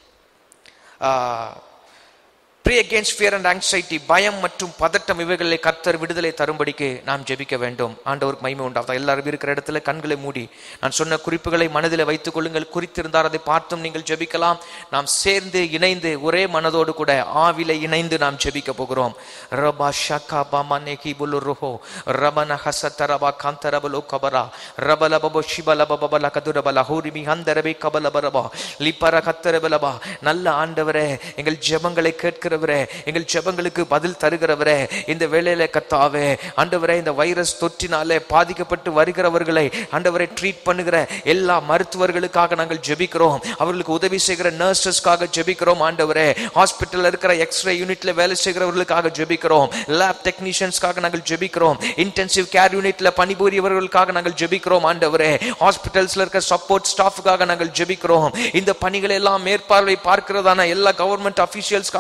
pray against fear and anxiety பயம் மற்றும் பதட்டம் இவைகளை கர்த்தர் விடுதலை தரும்படிக்கு நாம் ஜெபிக்க வேண்டும் ஆண்டவருக்கு மகிமை உண்டாகும் எல்லாரும் இருக்கிற இடத்துல கண்களை மூடி நான் சொன்ன குறிப்புகளை மனதில் வைத்துக் கொள்ளுங்கள் குறித்திருந்தால் அதை பார்த்தும் நீங்கள் ஜெபிக்கலாம் நாம் சேர்ந்து இணைந்து ஒரே மனதோடு கூட ஆவில இணைந்து நாம் ஜெபிக்க போகிறோம் ரபா ஷகா பாமா நேகி புலுருஹோ ரபன ஹசத்த ரபா காந்த ரபலோ கபரா ரபல பபோ ஷிபல பபல கதுரபல ஹூரிமி ஹந்தரபி கபல பரபா லிப்பர கத்தரபலபா நல்ல ஆண்டவரே எங்கள் ஜெபங்களை கேட்கிறவரே எங்கள் ஜெபங்களுக்கு பதில் தருகிறவரே இந்த வேளையில கத்தாவே ஆண்டவரே இந்த வைரஸ் தொற்றினாலே பாதிக்கப்பட்டு வருகிறவர்களை ஆண்டவரை ட்ரீட் பண்ணுகிற எல்லா மருத்துவர்களுக்காக நாங்கள் ஜெபிக்கிறோம் அவர்களுக்கு உதவி செய்கிற நர்சஸ்க்காக ஜெபிக்கிறோம் ஆண்டவரே ஹாஸ்பிட்டல்ல இருக்கிற எக்ஸ்ரே யூனிட்ல வேலை செய்கிறவர்களுக்காக ஜெபிக்கிறோம் லேப் டெக்னீஷியன்ஸ்க்காக நாங்கள் ஜெபிக்கிறோம் இன்டென்சிவ் கேர் யூனிட்ல பணிபுரியவர்களுக்காக நாங்கள் ஜெபிக்கிறோம் ஆண்டவரே ஹாஸ்பிட்டல்ஸ்ல இருக்க சப்போர்ட் ஸ்டாஃபுக்காக நாங்கள் ஜெபிக்கிறோம் இந்த பணிகளை எல்லாம் மேற்பார்வை பார்க்கிறதான எல்லா கவர்மெண்ட் அபிஷியல்ஸ்க்காக நாங்கள்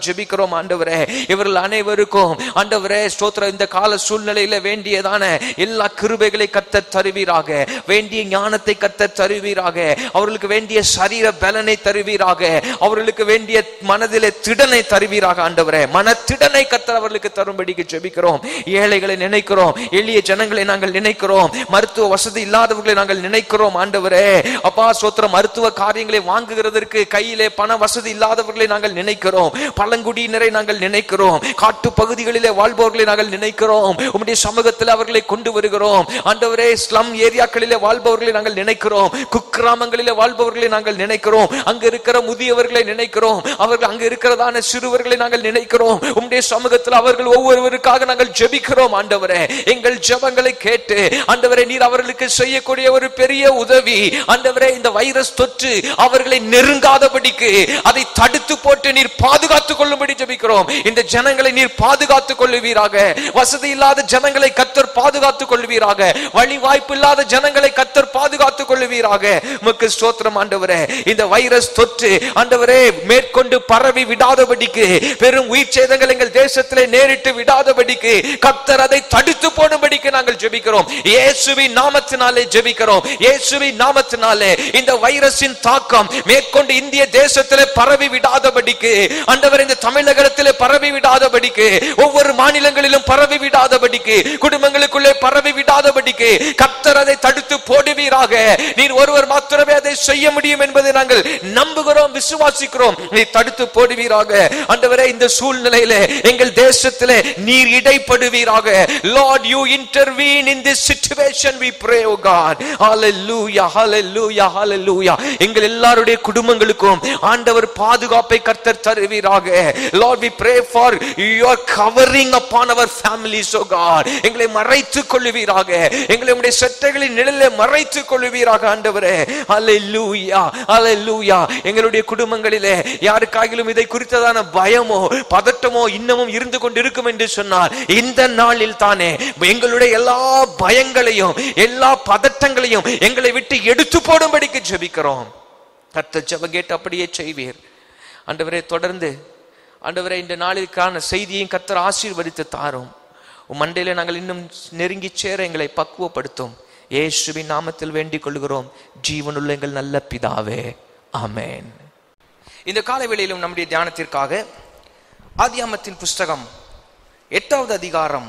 ஜெபிக்கிறோம் ஆண்டவரே இவர்கள் அனைவருக்கும் ஆண்டவரே ஸ்தோத்திரம் இந்த கால சூழ்நிலையில வேண்டியதான எல்லா கிருபைகளை கத்த தருவீராக வேண்டிய ஞானத்தை கத்த தருவீராக அவர்களுக்கு வேண்டிய சரீர பலனை தருவீராக அவர்களுக்கு வேண்டிய மனதிலே திடனை தருவீராக ஆண்டவரே மனத்திடனை கத்த அவர்களுக்கு தரும்படிக்கு ஜெபிக்கிறோம் ஏழைகளை நினைக்கிறோம் எளிய ஜனங்களை நாங்கள் நினைக்கிறோம் மருத்துவ வசதி இல்லாதவர்களை நாங்கள் நினைக்கிறோம் ஆண்டவரே அப்பா சோத்திர மருத்துவ காரியங்களை வாங்குகிறதற்கு கையிலே பண வசதி இல்லாதவர்களை நாங்கள் நினைக்கிறோம் பழங்குடியினரை நாங்கள் நினைக்கிறோம் காட்டு பகுதிகளிலே வாழ்பவர்களை நாங்கள் நினைக்கிறோம் உம்முடைய சமூகத்தில் அவர்களை கொண்டு வருகிறோம் ஆண்டவரே ஸ்லம் ஏரியாக்களிலே வாழ்பவர்களை நாங்கள் நினைக்கிறோம் குக்கிராமங்களிலே வாழ்பவர்களை நாங்கள் நினைக்கிறோம் அங்க இருக்கிற முதியவர்களை நினைக்கிறோம் அவர்கள் அங்க இருக்கிறதான சிறுவர்களை நாங்கள் நினைக்கிறோம் உம்முடைய சமூகத்தில் அவர்கள் ஒவ்வொருவருக்காக நாங்கள் ஜெபிக்கிறோம் ஆண்டவரே எங்கள் ஜெபங்களை கேட்டு ஆண்டவரே நீர் அவர்களுக்கு செய்யக்கூடிய ஒரு பெரிய உதவி ஆண்டவரே இந்த வைரஸ் தொற்று அவர்களை நெருங்காதபடிக்கு அதை தடுத்து போட்டு நீர் பாதுகாத்துக் கொள்ளும்படி ஜெபிக்கிறோம் இந்த ஜனங்களை நீர் பாதுகாத்துக் கொள்ளுவீராக வசதி இல்லாத ஜனங்களை கத்தர் பாதுகாத்துக் கொள்வீராக வழி வாய்ப்பு இல்லாத ஜனங்களை கத்தர் பாதுகாத்துக் கொள்ளுவீராக உமக்கு ஸ்தோத்திரம் ஆண்டவரே இந்த வைரஸ் தொற்று ஆண்டவரே மேற்கொண்டு பரவி விடாதபடிக்கு பெரும் உயிர் சேதங்கள் எங்கள் தேசத்திலே நேரிட்டு விடாதபடிக்கு கத்தர் அதை தடுத்து போடும்படிக்கு நாங்கள் ஜெபிக்கிறோம் இயேசுவின் நாமத்தினாலே ஜெபிக்கிறோம் இயேசுவின் நாமத்தினாலே இந்த வைரஸின் தாக்கம் மேற்கொண்டு இந்திய தேசத்திலே பரவி விடாதபடிக்கு ஆண்டவர் இந்த தமிழகத்திலே பரவி விடாதபடிக்கு ஒவ்வொரு மாநிலங்களிலும் பரவி விடாதபடிக்கு குடும்பங்களுக்குள்ளே பரவி விடாதபடிக்கு கத்தர் அதை தடுத்து போடுவீராக நீர் ஒருவர் மாத்திரமே அதை செய்ய முடியும் என்பதை நாங்கள் நம்புகிறோம் விசுவாசிக்கிறோம் நீர் தடுத்து போடுவீராக ஆண்டவரே இந்த சூழ்நிலையிலே எங்கள் தேசத்திலே நீர் இடைப்படுவீராக Lord you intervene in this situation we pray O God hallelujah hallelujah hallelujah எங்கள் எல்லாருடைய குடும்பங்களுக்கும் ஆண்டவர் பாதுகாப்பை கர்த்தர் தருவீராக Lord we pray for your covering upon our families oh god எங்களை மறைத்துக் கொள்ளுவீராக எங்களை உம்முடைய சட்டைகளின் நிழலிலே மறைத்துக் கொள்ளுவீராக ஆண்டவரே ஹalleluya ஹalleluya எங்களுடைய குடும்பங்களிலே யாருக்காகிலும் இதை குறித்ததான பயமோ பதட்டமோ இன்னமும் இருந்து கொண்டிருக்கும் என்று சொன்னார் இந்த நாளில் தானே எங்களுடைய எல்லா பயங்களையும் எல்லா பதட்டங்களையும் எங்களை விட்டு எடுத்து போடும்படிக்கு ஜெபிக்கிறோம் கர்த்தர் ஜெபம் கேட்டு அப்படியே செய்வீர் ஆண்டவரே தொடர்ந்து ஆண்டவரே இந்த நாளிற்கான செய்தியையும் கர்த்தர் ஆசீர்வதித்து தாரும் உம் மண்டையில நாங்கள் இன்னும் நெருங்கி சேர எங்களை பக்குவப்படுத்தும் இயேசுவின் நாமத்தில் வேண்டிக் கொள்கிறோம் ஜீவனுள்ள எங்கள் நல்ல பிதாவே ஆமென் இந்த காலவேளையிலும் நம்முடைய தியானத்திற்காக ஆதியாமத்தின் புஸ்தகம் எட்டாவது அதிகாரம்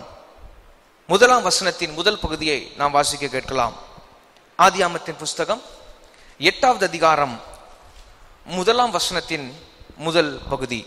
முதலாம் வசனத்தின் முதல் பகுதியை நாம் வாசிக்க கேட்கலாம் ஆதியாமத்தின் புஸ்தகம் எட்டாவது அதிகாரம் முதலாம் வசனத்தின் முதல் பகுதி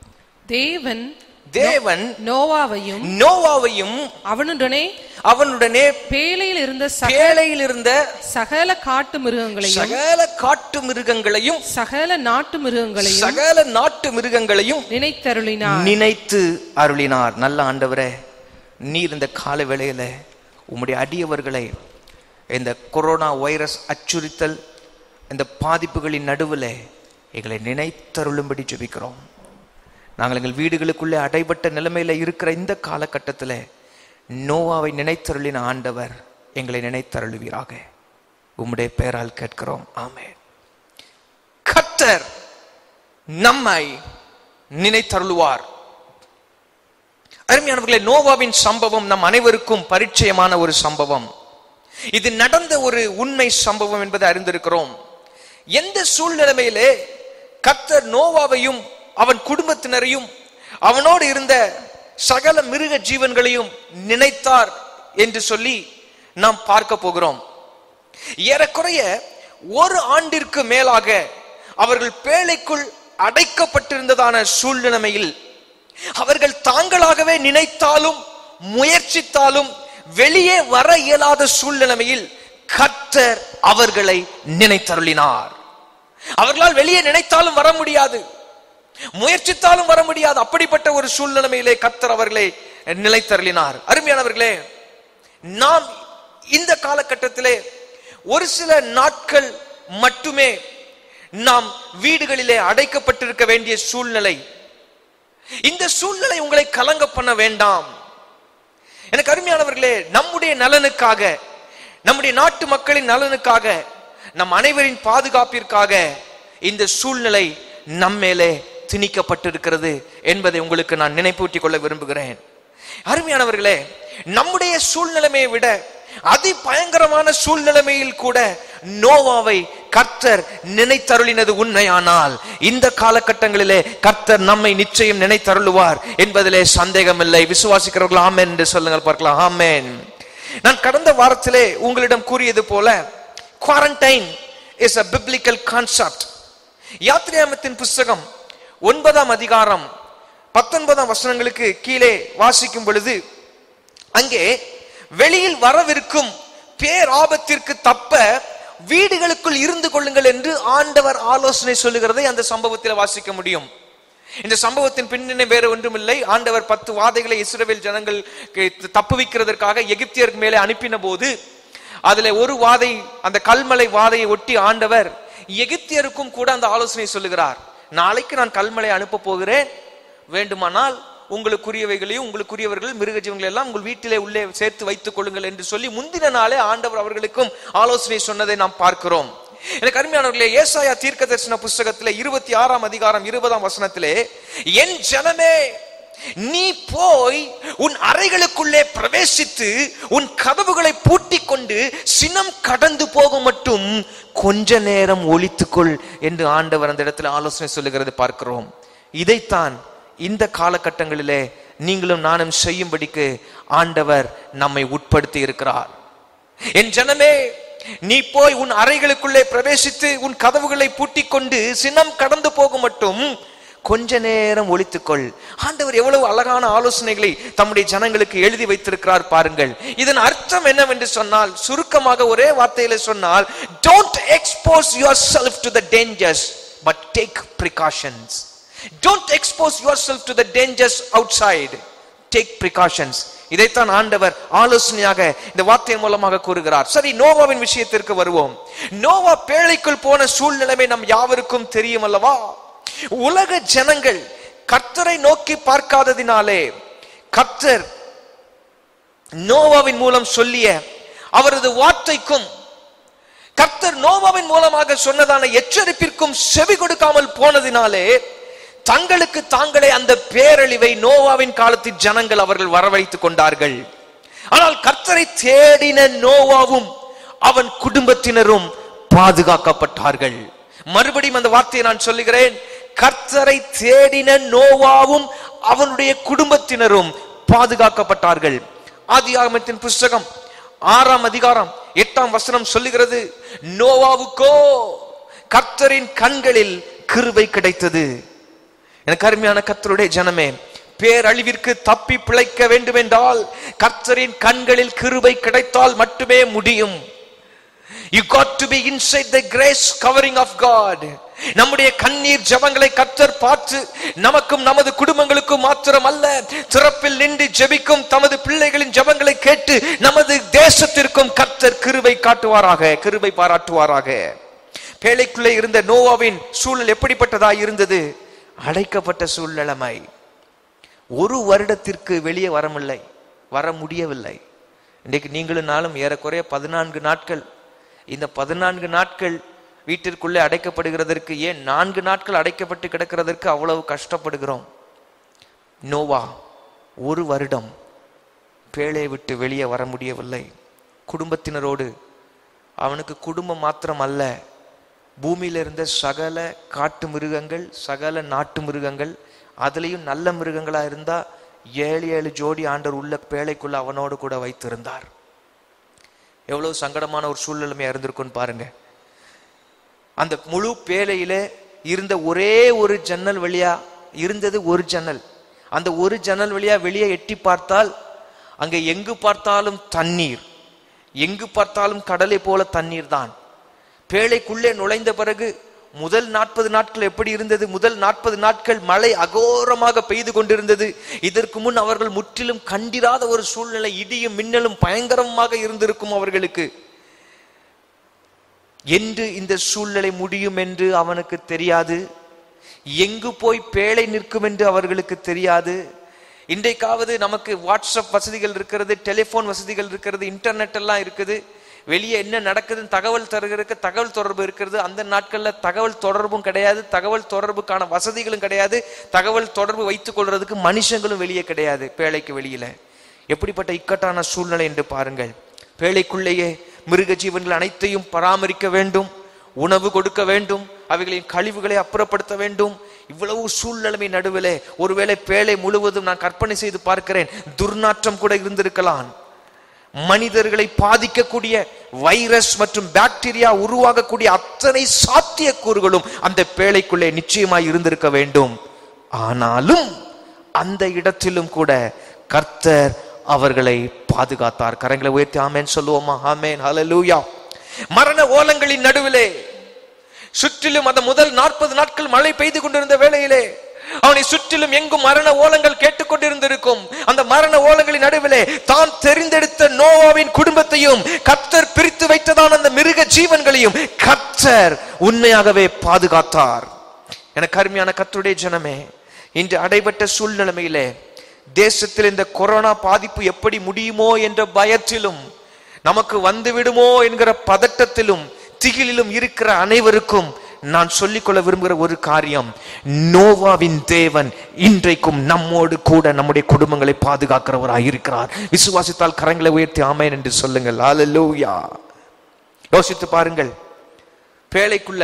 தேவன் தேவன் நோவாவையும் நோவாவையும் அவனுடனே அவனுடனே பேழையில் இருந்த சக- பேழையில் இருந்த சகல காட்டு மிருகங்களையும் சகல காட்டு மிருகங்களையும் சகல நாட்டு மிருகங்களையும் சகல நாட்டு மிருகங்களையும் நினைத்தருளினார் நினைத்து அருளினார் நல்ல ஆண்டவரே நீர் இந்த கால வேளையில உம்முடைய அடியவர்களை இந்த கொரோனா வைரஸ் அச்சுறுத்தல் இந்த பாதிப்புகளின் நடுவில் எங்களை நினைத்தருளும்படி ஜெபிக்கிறோம் நாங்கள் எங்கள் வீடுகளுக்குள்ளே அடைபட்ட நிலைமையில இருக்கிற இந்த காலகட்டத்தில் நோவாவை நினைத்தருளின ஆண்டவர் எங்களை நினைத்தருளுவீராக உம்முடைய பெயரால் கேட்கிறோம் ஆமென் கர்த்தர் நம்மை நினைத்தருளுவார் அருமையானவர்களே நோவாவின் சம்பவம் நம் அனைவருக்கும் பரிச்சயமான ஒரு சம்பவம் இது நடந்த ஒரு உண்மை சம்பவம் என்பதை அறிந்திருக்கிறோம் எந்த சூழ்நிலைமையிலே கர்த்தர் நோவாவையும் அவன் குடும்பத்தினரையும் அவனோடு இருந்த சகல மிருக ஜீவன்களையும் நினைத்தார் என்று சொல்லி நாம் பார்க்க போகிறோம் ஏறக்குறைய ஒரு ஆண்டிற்கு மேலாக அவர்கள் பேழைக்குள் அடைக்கப்பட்டிருந்ததான சூழ்நிலைமையில் அவர்கள் தாங்களாகவே நினைத்தாலும் முயற்சித்தாலும் வெளியே வர இயலாத சூழ்நிலைமையில் கர்த்தர் அவர்களை நினைத்தருளினார் அவர்களால் வெளியே நினைத்தாலும் வர முடியாது முயற்சித்தாலும் வர முடியாது அப்படிப்பட்ட ஒரு சூழ்நிலைமையிலே கர்த்தர் அவர்களை நிலைத்தருளினார் அருமையானவர்களே நாம் இந்த காலகட்டத்திலே ஒரு சில நாட்கள் மட்டுமே நாம் வீடுகளிலே அடைக்கப்பட்டிருக்க வேண்டிய சூழ்நிலை இந்த சூழ்நிலை உங்களை கலங்க பண்ண வேண்டாம் எனக்கு அருமையானவர்களே நம்முடைய நலனுக்காக நம்முடைய நாட்டு மக்களின் நலனுக்காக நம் அனைவரின் பாதுகாப்பிற்காக இந்த சூழ்நிலை நம்மேலே திணிக்கப்பட்டிருக்கிறது என்பதை உங்களுக்கு நான் நினைப்பூட்டிக் கொள்ள விரும்புகிறேன் அருமையானவர்களே நம்முடைய சூழ்நிலைமையை விட அதி பயங்கரமான சூழ்நிலைமையில் கூட நோவாவை கர்த்தர் நினைத்தருளினது உண்மையானால் இந்த காலகட்டங்களிலே கர்த்தர் நம்மை நிச்சயம் நினைத்தருளுவார் என்பதிலே சந்தேகமில்லை விசுவாசிக்கிறவர்கள் ஆமென் என்று சொல்லுங்கள் பார்க்கலாம் ஆமென் நான் கடந்த வாரத்திலே உங்களிடம் கூறியது போல quarantine is a biblical concept யாத்ரியாமத்தின் புஸ்தகம் ஒன்பதாம் அதிகாரம் பத்தொன்பதாம் வசனங்களுக்கு கீழே வாசிக்கும் பொழுது அங்கே வெளியில் வரவிருக்கும் பேராபத்திற்கு தப்ப வீடுகளுக்குள் இருந்து கொள்ளுங்கள் என்று ஆண்டவர் ஆலோசனை சொல்லுகிறதை அந்த சம்பவத்தில் வாசிக்க முடியும் இந்த சம்பவத்தின் பின்னணி வேற ஒன்றுமில்லை ஆண்டவர் பத்து வாதைகளை இஸ்ரவேல் ஜனங்கள் தப்புவிக்கிறதற்காக எகிப்தியருக்கு மேலே அனுப்பின போது அதுல ஒரு வாதை அந்த கல்மலை வாதையை ஒட்டி ஆண்டவர் எகிப்தியருக்கும் கூட அந்த ஆலோசனை சொல்லுகிறார் நாளைக்கு நான் கல்மலை அனுப்ப போகிறேன் வேண்டுமானால் உங்களுக்குரியவைகளையும் உங்களுக்குரியவர்கள் மிருக ஜீவங்களை எல்லாம் உங்கள் வீட்டிலே உள்ளே சேர்த்து வைத்துக் கொள்ளுங்கள் என்று சொல்லி முந்தின நாளே ஆண்டவர் அவர்களுக்கும் ஆலோசனை சொன்னதை நாம் பார்க்கிறோம் எனக்கு அருமையானவர்களே ஏசாயா தீர்க்க தரிசன புஸ்தகத்திலே இருபத்தி ஆறாம் அதிகாரம் இருபதாம் வசனத்திலே என் ஜனமே நீ போய் உன் அறைகளுக்குள்ளே பிரவேசித்து உன் கதவுகளை பூட்டிக் கொண்டு சினம் கடந்து போகும் மட்டும் கொஞ்ச நேரம் ஒழித்துக்கொள் என்று ஆண்டவர் அந்த இடத்துல ஆலோசனை சொல்லுகிறது பார்க்கிறோம் இதைத்தான் இந்த காலகட்டங்களிலே நீங்களும் நானும் செய்யும்படிக்கு ஆண்டவர் நம்மை உட்படுத்தி இருக்கிறார் என் ஜனமே நீ போய் உன் அறைகளுக்குள்ளே பிரவேசித்து உன் கதவுகளை பூட்டிக் கொண்டு சினம் கடந்து போகும் மட்டும் கொஞ்ச நேரம் ஒழித்துக்கொள் ஆண்டவர் எவ்வளவு அழகான ஆலோசனைகளை தம்முடைய ஜனங்களுக்கு எழுதி வைத்திருக்கிறார் பாருங்கள் இதன் அர்த்தம் என்னவென்று சொன்னால் சுருக்கமாக ஒரே வார்த்தையில சொன்னால் don't expose yourself to the dangers but take precautions don't expose yourself to the dangers outside take precautions இதைத்தான் ஆண்டவர் ஆலோசனையாக இந்த வார்த்தையின் மூலமாக கூறுகிறார் சரி நோவாவின் விஷயத்திற்கு வருவோம் நோவா பேழைக்குள் போன சூழ்நிலைமை நம் யாவருக்கும் தெரியும் அல்லவா உலக ஜனங்கள் கர்த்தரை நோக்கி பார்க்காததினாலே கர்த்தர் நோவாவின் மூலம் சொல்லிய அவரது வார்த்தைக்கும் கர்த்தர் நோவாவின் மூலமாக சொன்னதான எச்சரிப்பிற்கும் செவி கொடுக்காமல் போனதினாலே தங்களுக்கு தாங்களே அந்த பேரழிவை நோவாவின் காலத்தில் ஜனங்கள் அவர்கள் வரவழைத்துக் கொண்டார்கள் ஆனால் கர்த்தரை தேடின நோவாவும் அவன் குடும்பத்தினரும் பாதுகாக்கப்பட்டார்கள் மறுபடியும் அந்த வார்த்தையை நான் சொல்லுகிறேன் கர்த்தரை தேடின நோவாவும் அவனுடைய குடும்பத்தினரும் பாதுகாக்கப்பட்டார்கள் ஆதியாகமத்தின் புஸ்தகம் ஆறாம் அதிகாரம் எட்டாம் வசனம் சொல்லுகிறது நோவாவுக்கோ கர்த்தரின் கண்களில் கிருபை கிடைத்தது எனக்கு அருமையான கர்த்தருடைய ஜனமே பேரழிவிற்கு தப்பி பிழைக்க வேண்டும் என்றால் கர்த்தரின் கண்களில் கிருபை கிடைத்தால் மட்டுமே முடியும் You got to be inside the grace covering of God. நம்முடைய கண்ணீர் ஜெபங்களை கர்த்தர் பார்த்து நமக்கும் நமது குடும்பங்களுக்கும் மாத்திரம் அல்ல திறப்பில் நின்று ஜெபிக்கும் தமது பிள்ளைகளின் ஜெபங்களை கேட்டு நமது தேசத்திற்கும் கர்த்தர் கிருபை காட்டுவாராக கிருபை பாராட்டுவாராக பேழைக்குள்ளே இருந்த நோவாவின் சூழல் எப்படிப்பட்டதா இருந்தது அடைக்கப்பட்ட சூழ்நிலைமை ஒரு வருடத்திற்கு வெளியே வரமில்லை வர முடியவில்லை இன்றைக்கு நீங்களும் நாளும் ஏறக்குறைய பதினான்கு நாட்கள் இந்த பதினான்கு நாட்கள் வீட்டிற்குள்ளே அடைக்கப்படுகிறதற்கு ஏன் நான்கு நாட்கள் அடைக்கப்பட்டு கிடக்கிறதற்கு அவ்வளவு கஷ்டப்படுகிறோம் நோவா ஒரு வருடம் பேழையை விட்டு வெளியே வர முடியவில்லை குடும்பத்தினரோடு அவனுக்கு குடும்பம் மாத்திரம் அல்ல பூமியில இருந்த சகல காட்டு மிருகங்கள் சகல நாட்டு மிருகங்கள் அதுலேயும் நல்ல மிருகங்களா இருந்தா ஏழு ஏழு ஜோடி ஆண்டவர் உள்ள பேழைக்குள்ள அவனோடு கூட வைத்திருந்தார் எவ்வளவு சங்கடமான ஒரு சூழ்நிலைமையா இருந்திருக்கும்னு பாருங்க அந்த முழு பேழையில இருந்த ஒரே ஒரு ஜன்னல் வழியா இருந்தது ஒரு ஜன்னல் அந்த ஒரு ஜன்னல் வழியா வெளியே எட்டி பார்த்தால் அங்க எங்கு பார்த்தாலும் தண்ணீர் எங்கு பார்த்தாலும் கடலை போல தண்ணீர் தான் பேழைக்குள்ளே நுழைந்த பிறகு முதல் நாற்பது நாட்கள் எப்படி இருந்தது முதல் நாற்பது நாட்கள் மழை அகோரமாக பெய்து கொண்டிருந்தது இதற்கு முன் அவர்கள் முற்றிலும் கண்டிராத ஒரு சூழ்நிலை இடியும் மின்னலும் பயங்கரமாக இருந்திருக்கும் அவர்களுக்கு என்று இந்த சூழ்நிலை முடியும் என்று அவனுக்கு தெரியாது எங்கு போய் பேழை நிற்கும் என்று அவர்களுக்கு தெரியாது இன்றைக்காவது நமக்கு வாட்ஸ்அப் வசதிகள் இருக்கிறது டெலிஃபோன் வசதிகள் இருக்கிறது இன்டர்நெட் எல்லாம் இருக்குது வெளியே என்ன நடக்குதுன்னு தகவல் தருகிறதுக்கு தகவல் தொடர்பு இருக்கிறது அந்த நாட்கள்ல தகவல் தொடர்பும் கிடையாது தகவல் தொடர்புக்கான வசதிகளும் கிடையாது தகவல் தொடர்பு வைத்துக் கொள்றதுக்கு மனுஷங்களும் வெளியே கிடையாது பேழைக்கு வெளியில எப்படிப்பட்ட இக்கட்டான சூழ்நிலை என்று பாருங்கள் பேழைக்குள்ளேயே மிருக ஜீவன்கள் அனைத்தையும் பராமரிக்க வேண்டும் உணவு கொடுக்க வேண்டும் அவைகளின் கழிவுகளை அப்புறப்படுத்த வேண்டும் இவ்வளவு சூழ்நிலைமை நடுவிலே ஒருவேளை பேழை முழுவதும் நான் கற்பனை செய்து பார்க்கிறேன் துர்நாற்றம் கூட இருந்திருக்கலாம் மனிதர்களை பாதிக்கக்கூடிய வைரஸ் மற்றும் பாக்டீரியா உருவாகக்கூடிய அத்தனை சாத்தியக்கூறுகளும் அந்த பேழைக்குள்ளே நிச்சயமாய் இருந்திருக்க வேண்டும் ஆனாலும் அந்த இடத்திலும் கூட கர்த்தர் அவர்களை பாதுகாத்தார் கரங்களை உயர்த்தி ஆமேன் சொல்லுவோமா ஆமேன் ஹalleluya மரண ஓலங்களின் நடுவிலே சுற்றிலும் அந்த முதல் நாற்பது நாட்கள் மழை பெய்து கொண்டிருந்த வேளையிலே அவனை சுற்றிலும் எங்கும் மரண ஓலங்கள் கேட்டுக்கொண்டிருந்திருக்கும் அந்த மரண ஓலங்களின் நடுவிலே தான் தெரிந்தெடுத்த நோவாவின் குடும்பத்தையும் கர்த்தர் பிரித்து வைத்ததான அந்த மிருக ஜீவன்களையும் கர்த்தர் உண்மையாகவே பாதுகாத்தார் எனக்கு அருமையான கர்த்தருடைய ஜனமே இன்று அடைபட்ட சூழ்நிலைமையிலே தேசத்தில் இந்த கொரோனா பாதிப்பு எப்படி முடியுமோ என்ற பயத்திலும் நமக்கு வந்து விடுமோ என்கிற பதட்டத்திலும் திகிலிலும் இருக்கிற அனைவருக்கும் நான் சொல்லிக்கொள்ள விரும்புகிற ஒரு காரியம் நோவாவின் தேவன் இன்றைக்கும் நம்மோடு கூட நம்முடைய குடும்பங்களை பாதுகாக்கிறவராய் இருக்கிறார் விசுவாசித்தால் கரங்களை உயர்த்தி ஆமேன் என்று சொல்லுங்கள் ஹalleluya யோசித்து பாருங்கள் பேழைக்குள்ள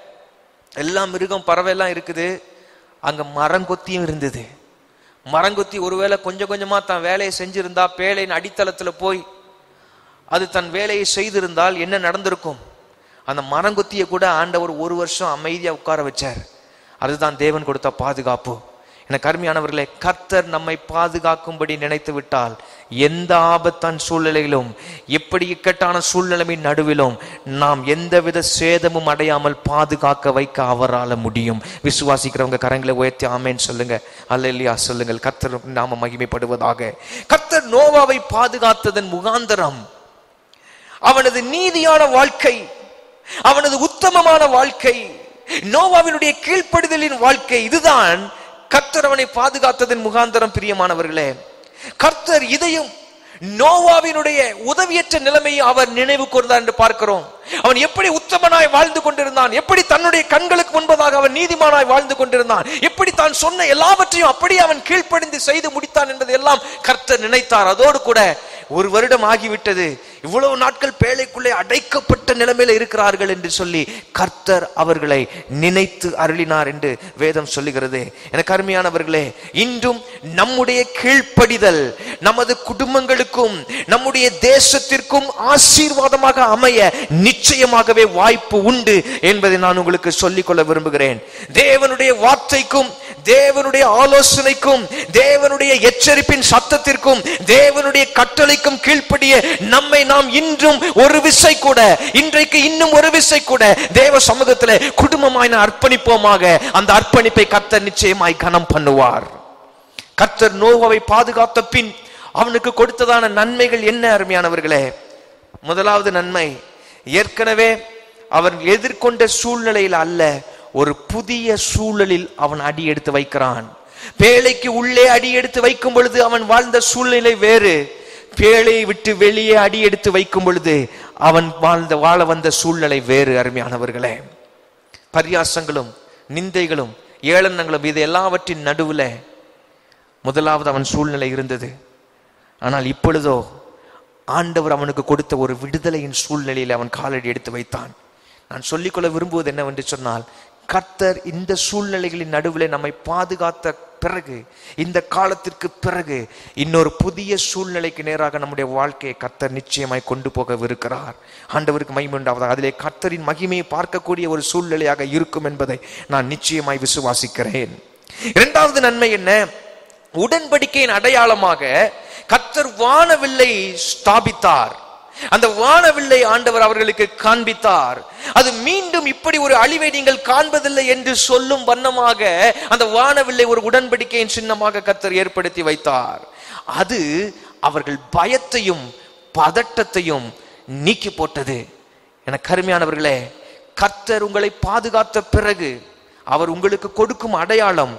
எல்லா மிருகம் பறவை எல்லாம் இருக்குது அங்க மரங்கொத்தியும் இருந்தது மரங்கொத்தி ஒருவேளை கொஞ்சம் கொஞ்சமா தான் வேலையை செஞ்சிருந்தா பேழையின் அடித்தளத்துல போய் அது தன் வேலையை செய்திருந்தால் என்ன நடந்திருக்கும் அந்த மரங்கொத்தியை கூட ஆண்டவர் ஒரு வருஷம் அமைதியா உட்கார வச்சார் அதுதான் தேவன் கொடுத்த பாதுகாப்பு எனக்கு அருமையானவர்களே கர்த்தர் நம்மை பாதுகாக்கும்படி நினைத்து விட்டால் எந்த ஆபத்தான சூழ்நிலையிலும் எப்படி இக்கட்டான சூழ்நிலையின் நடுவிலும் நாம் எந்தவித சேதமும் அடையாமல் பாதுகாக்க வைக்க அவரால முடியும் விசுவாசிக்கிறவங்க கரங்களை உயர்த்தி ஆமேன்னு சொல்லுங்க அல்லையா சொல்லுங்கள் கர்த்தர் நாம மகிமைப்படுவதாக கர்த்தர் நோவாவை பாதுகாத்ததன் முகாந்தரம் அவனது நீதியான வாழ்க்கை அவனது உத்தமமான வாழ்க்கை நோவாவினுடைய கீழ்ப்படுதலின் வாழ்க்கை இதுதான் கர்த்தர் அவனை பாதுகாத்ததன் முகாந்தரம் பிரியமானவர்களே கர்த்தர் இதையும் நோவாவினுடைய உதவியற்ற நிலைமையை அவர் நினைவு கூர்ந்தார் என்று பார்க்கிறோம் அவன் எப்படி உத்தமனாய் வாழ்ந்து கொண்டிருந்தான் எப்படி தன்னுடைய கண்களுக்கு முன்பதாக அவன் நீதிமானாய் வாழ்ந்து கொண்டிருந்தான் எப்படி தான் சொன்ன எல்லாவற்றையும் அப்படியே அவன் கீழ்ப்படிந்து செய்து முடித்தான் என்பதை எல்லாம் கர்த்தர் நினைத்தார் அதோடு கூட ஒரு வருடம் ஆகிவிட்டது இவ்வளவு நாட்கள் பேழைக்குள்ளே அடைக்கப்பட்ட நிலைமையில இருக்கிறார்கள் என்று சொல்லி கர்த்தர் அவர்களை நினைத்து அருளினார் என்று வேதம் சொல்லுகிறது எனக்கு அருமையானவர்களே இன்றும் நம்முடைய கீழ்ப்படிதல் நமது குடும்பங்களுக்கும் நம்முடைய தேசத்திற்கும் ஆசீர்வாதமாக அமைய நிச்சயமாகவே வாய்ப்பு உண்டு என்பதை நான் உங்களுக்கு சொல்லிக்கொள்ள விரும்புகிறேன் தேவனுடைய வார்த்தைக்கும் தேவனுடைய ஆலோசனைக்கும் தேவனுடைய எச்சரிப்பின் சத்தத்திற்கும் தேவனுடைய கட்டளைக்கும் கீழ்ப்படிய நம்மை நாம் இன்றும் ஒரு விசை கூட இன்றைக்கு இன்னும் ஒரு விசை கூட தேவ சமூகத்திலே குடும்பமாய் நான் அர்ப்பணிப்போமாக அந்த அர்ப்பணிப்பை கர்த்தர் நிச்சயமாய் கனம் பண்ணுவார் கர்த்தர் நோவாவை பாதுகாத்த பின் அவனுக்கு கொடுத்ததான நன்மைகள் என்ன அருமையானவர்களே முதலாவது நன்மை ஏற்கனவே அவன் எதிர்கொண்ட சூழ்நிலையில் அல்ல ஒரு புதிய சூழலில் அவன் அடி எடுத்து வைக்கிறான் பேழைக்கு உள்ளே அடி எடுத்து வைக்கும் பொழுது அவன் வாழ்ந்த சூழ்நிலை வேறு பேழையை விட்டு வெளியே அடி எடுத்து வைக்கும் பொழுது அவன் வாழ்ந்த வாழ வந்த சூழ்நிலை வேறு அருமையானவர்களே பரியாசங்களும் நிந்தைகளும் ஏளனங்களும் இது எல்லாவற்றின் நடுவுல முதலாவது அவன் சூழ்நிலை இருந்தது ஆனால் இப்பொழுதோ ஆண்டவர் அவனுக்கு கொடுத்த ஒரு விடுதலையின் சூழ்நிலையில் அவன் காலடி எடுத்து வைத்தான் நான் சொல்லிக்கொள்ள விரும்புவது என்னவென்று சொன்னால் கர்த்தர் இந்த சூழ்நிலைகளின் நடுவில் நம்மை பாதுகாத்த பிறகு இந்த காலத்திற்கு பிறகு இன்னொரு புதிய சூழ்நிலைக்கு நேராக நம்முடைய வாழ்க்கையை கர்த்தர் நிச்சயமாய் கொண்டு போகவிருக்கிறார் ஆண்டவருக்கு மகிமை உண்டாவதாக அதிலே கர்த்தரின் மகிமையை பார்க்கக்கூடிய ஒரு சூழ்நிலையாக இருக்கும் என்பதை நான் நிச்சயமாய் விசுவாசிக்கிறேன் இரண்டாவது நன்மை என்ன உடன்படிக்கையின் அடையாளமாக கர்த்தர் வானவில்லை ஸ்தாபித்தார் அந்த வானவில்லை ஆண்டவர் அவர்களுக்கு காண்பித்தார் அது மீண்டும் இப்படி ஒரு அழிவை நீங்கள் காண்பதில்லை என்று சொல்லும் வண்ணமாக அந்த வானவில்லை ஒரு உடன்படிக்கையின் சின்னமாக கர்த்தர் ஏற்படுத்தி வைத்தார் அது அவர்கள் பயத்தையும் பதட்டத்தையும் நீக்கி போட்டது என கருமையானவர்களே கர்த்தர் உங்களை பாதுகாத்த பிறகு அவர் உங்களுக்கு கொடுக்கும் அடையாளம்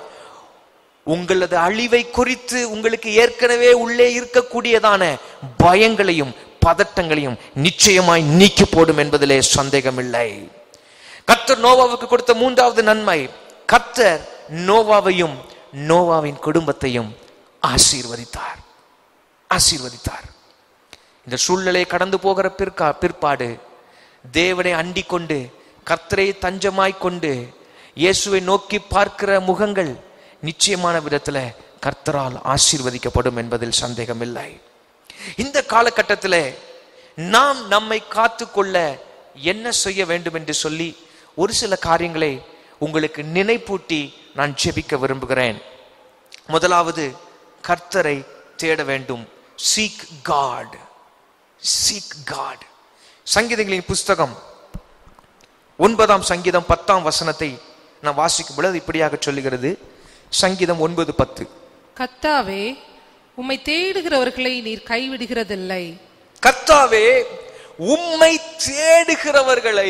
உங்களது அழிவை குறித்து உங்களுக்கு ஏற்கனவே உள்ளே இருக்கக்கூடியதான பயங்களையும் பதட்டங்களையும் நிச்சயமாய் நீக்கி போடும் என்பதிலே சந்தேகமில்லை கர்த்தர் நோவாவுக்கு கொடுத்த மூன்றாவது நன்மை கர்த்தர் நோவாவையும் நோவாவின் குடும்பத்தையும் ஆசீர்வதித்தார் ஆசீர்வதித்தார் இந்த சூழ்நிலையை கடந்து போகிற பிற்கா பிற்பாடு தேவனை அண்டிக் கொண்டு கர்த்தரை தஞ்சமாய் கொண்டு இயேசுவை நோக்கி பார்க்கிற முகங்கள் நிச்சயமான விதத்துல கர்த்தரால் ஆசீர்வதிக்கப்படும் என்பதில் சந்தேகமில்லை இந்த காலகட்டத்திலே நாம் நம்மை காத்துக்கொள்ள என்ன செய்ய வேண்டும் என்று சொல்லி ஒரு சில காரியங்களை உங்களுக்கு நினைப்பூட்டி நான் ஜெபிக்க விரும்புகிறேன் முதலாவது கர்த்தரை தேட வேண்டும் சீக் காட் சீக் காட் சங்கீதங்களின் புஸ்தகம் ஒன்பதாம் சங்கீதம் பத்தாம் வசனத்தை நான் வாசிக்கும் பொழுது இப்படியாக சொல்லுகிறது சங்கீதம் ஒன்பது பத்து கத்தாவே உம்மை தேடுகிறவர்களை நீர் கைவிடுகிறதில்லை கர்த்தாவே உம்மை தேடுகிறவர்களை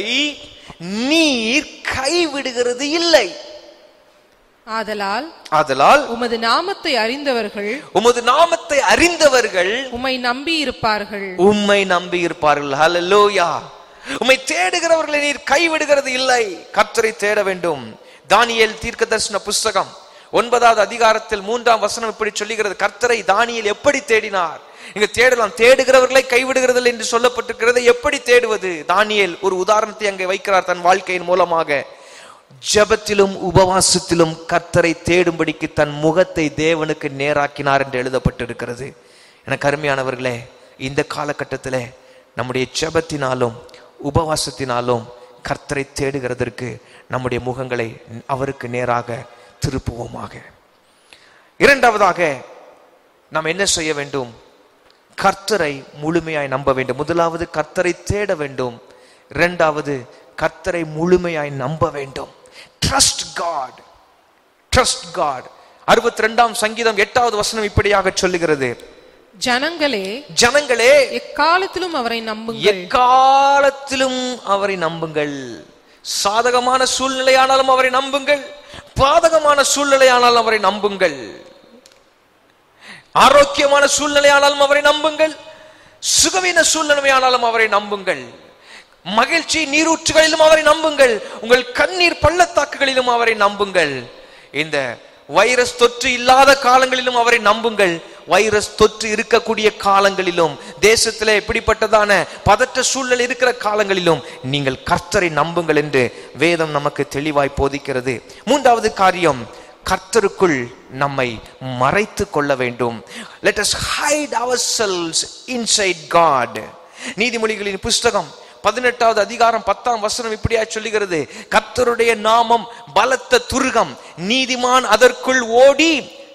நீர் கைவிடுகிறது இல்லை ஆதலால் ஆதலால் உமது நாமத்தை அறிந்தவர்கள் உமது நாமத்தை அறிந்தவர்கள் உம்மை நம்பி இருப்பார்கள் உம்மை நம்பி இருப்பார்கள் ஹalleluya உம்மை தேடுகிறவர்களை நீர் கைவிடுகிறது இல்லை கர்த்தரை தேட வேண்டும் தானியேல் தீர்க்கதரிசன புஸ்தகம் ஒன்பதாவது அதிகாரத்தில் மூன்றாம் வசனம் இப்படி சொல்லுகிறது கர்த்தரை தானியேல் எப்படி தேடினார் இங்க தேடலாம் தேடுகிறவர்களை கைவிடுகிறதில்லை என்று சொல்லப்பட்டிருக்கிறது எப்படி தேடுவது தானியேல் ஒரு உதாரணத்தை அங்கே வைக்கிறார் தன் வாழ்க்கையின் மூலமாக ஜெபத்திலும் உபவாசத்திலும் கர்த்தரை தேடும்படிக்கு தன் முகத்தை தேவனுக்கு நேராக்கினார் என்று எழுதப்பட்டிருக்கிறது எனக்கு அருமையானவர்களே இந்த காலகட்டத்தில் நம்முடைய ஜெபத்தினாலும் உபவாசத்தினாலும் கர்த்தரை தேடுகிறதற்கு நம்முடைய முகங்களை அவருக்கு நேராக திருப்புவோமாக இரண்டாவதாக நாம் என்ன செய்ய வேண்டும் கர்த்தரை முழுமையாய் நம்ப வேண்டும் முதலாவது கர்த்தரை தேட வேண்டும் இரண்டாவது கர்த்தரை முழுமையாய் நம்ப வேண்டும் ட்ரஸ்ட் காட் ட்ரஸ்ட் காட் அறுபத்தி ரெண்டாம் சங்கீதம் எட்டாவது வசனம் இப்படியாக சொல்லுகிறது ஜனங்களே ஜனங்களே எக்காலத்திலும் அவரை நம்புங்கள் எக்காலத்திலும் அவரை நம்புங்கள் சாதகமான சூழ்நிலையானாலும் அவரை நம்புங்கள் பாதகமான சூழ்நிலையானாலும் அவரை நம்புங்கள் ஆரோக்கியமான சூழ்நிலையானாலும் அவரை நம்புங்கள் சுகவீன சூழ்நிலையானாலும் அவரை நம்புங்கள் மகிழ்ச்சி நீரூற்றுகளிலும் அவரை நம்புங்கள் உங்கள் கண்ணீர் பள்ளத்தாக்குகளிலும் அவரை நம்புங்கள் இந்த வைரஸ் தொற்று இல்லாத காலங்களிலும் அவரை நம்புங்கள் வைரஸ் தொற்று இருக்கக்கூடிய காலங்களிலும் தேசத்திலே இப்படிப்பட்டதான பதற்ற சூழ்நிலை இருக்கிற காலங்களிலும் நீங்கள் கர்த்தரை நம்புங்கள் என்று வேதம் நமக்கு தெளிவாய் போதிக்கிறது மூன்றாவது காரியம் கர்த்தருக்குள் நம்மை மறைத்து கொள்ள வேண்டும் let us hide ourselves inside God நீதிமொழிகளின் புஸ்தகம் பதினெட்டாவது அதிகாரம் பத்தாம் வசனம் இப்படியா சொல்லுகிறது கர்த்தருடைய நாமம் பலத்த துருகம் நீதிமான் அதற்குள் ஓடி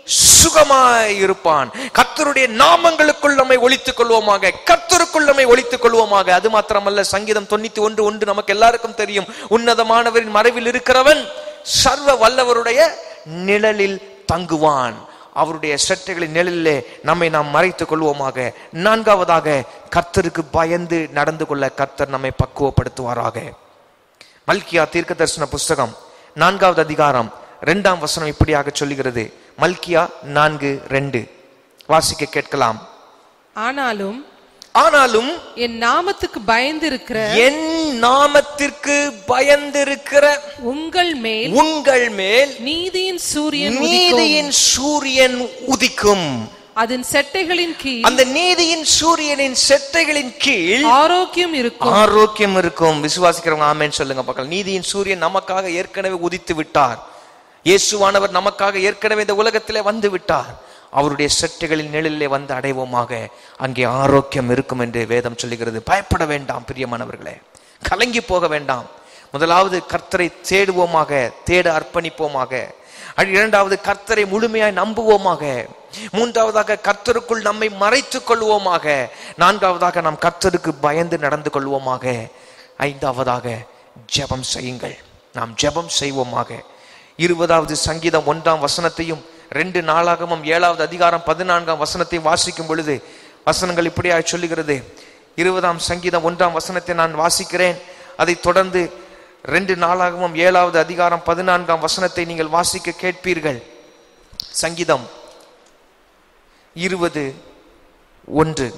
சுகமாய் இருப்பான் கர்த்தருடைய நாமங்களுக்குள் நம்மை ஒழித்துக் கொள்வோமாக கர்த்தருக்குள் நம்மை ஒழித்துக் கொள்வோமாக அது மாத்திரமல்ல சங்கீதம் தொண்ணூத்தி ஒன்று ஒன்று நமக்கு எல்லாருக்கும் தெரியும் உன்னதமானவரின் மறைவில் இருக்கிறவன் சர்வ வல்லவருடைய நிழலில் தங்குவான் அவருடைய செட்டைகளின் நிழலிலே நம்மை நாம் மறைத்துக் கொள்வோமாக நான்காவதாக கர்த்தருக்கு பயந்து நடந்து கொள்ள கர்த்தர் நம்மை பக்குவப்படுத்துவாராக மல்கியா தீர்க்க தரிசன புஸ்தகம் நான்காவது அதிகாரம் இரண்டாம் வசனம் இப்படியாக சொல்லுகிறது மல்கியா நான்கு ரெண்டு வாசிக்க கேட்கலாம் ஆனாலும் ஆனாலும் என் நாமத்துக்கு பயந்திருக்கிற என் நாமத்திற்கு பயந்திருக்கிற உங்கள் மேல் உங்கள் மேல் நீதியின் சூரியன் உதிக்கும். நீதியின் சூரியன் உதிக்கும் அதன் செட்டைகளின் கீழ் அந்த நீதியின் சூரியனின் செட்டைகளின் கீழ் ஆரோக்கியம் இருக்கும் ஆரோக்கியம் இருக்கும் விசுவாசிக்கிறவங்க ஆமென் சொல்லுங்க பார்க்கலாம் நீதியின் சூரியன் நமக்காக ஏற்கனவே உதித்து விட்டார் இயேசுவானவர் நமக்காக ஏற்கனவே இந்த உலகத்திலே வந்து விட்டார் அவருடைய செட்டைகளின் நிழலிலே வந்து அடைவோமாக அங்கே ஆரோக்கியம் இருக்கும் என்று வேதம் சொல்லுகிறது பயப்பட வேண்டாம் பிரியமானவர்களே கலங்கி போக வேண்டாம் முதலாவது கர்த்தரை தேடுவோமாக தேட அர்ப்பணிப்போமாக அடி- இரண்டாவது கர்த்தரை முழுமையாய் நம்புவோமாக மூன்றாவதாக கர்த்தருக்குள் நம்மை மறைத்துக் கொள்வோமாக நான்காவதாக நாம் கர்த்தருக்கு பயந்து நடந்து கொள்வோமாக ஐந்தாவதாக ஜெபம் செய்யுங்கள் நாம் ஜெபம் செய்வோமாக இருபதாவது சங்கீதம் ஒன்றாம் வசனத்தையும் ரெண்டு நாளாகமும் ஏழாவது அதிகாரம் பதினான்காம் வசனத்தை வாசிக்கும் பொழுது வசனங்கள் இப்படியாக சொல்லுகிறது இருபதாம் சங்கீதம் ஒன்றாம் வசனத்தை நான் வாசிக்கிறேன் அதைத் தொடர்ந்து ரெண்டு நாளாகமும் ஏழாவது அதிகாரம் பதினான்காம் வசனத்தை நீங்கள் வாசிக்க கேட்பீர்கள் சங்கீதம் இருபது ஒன்று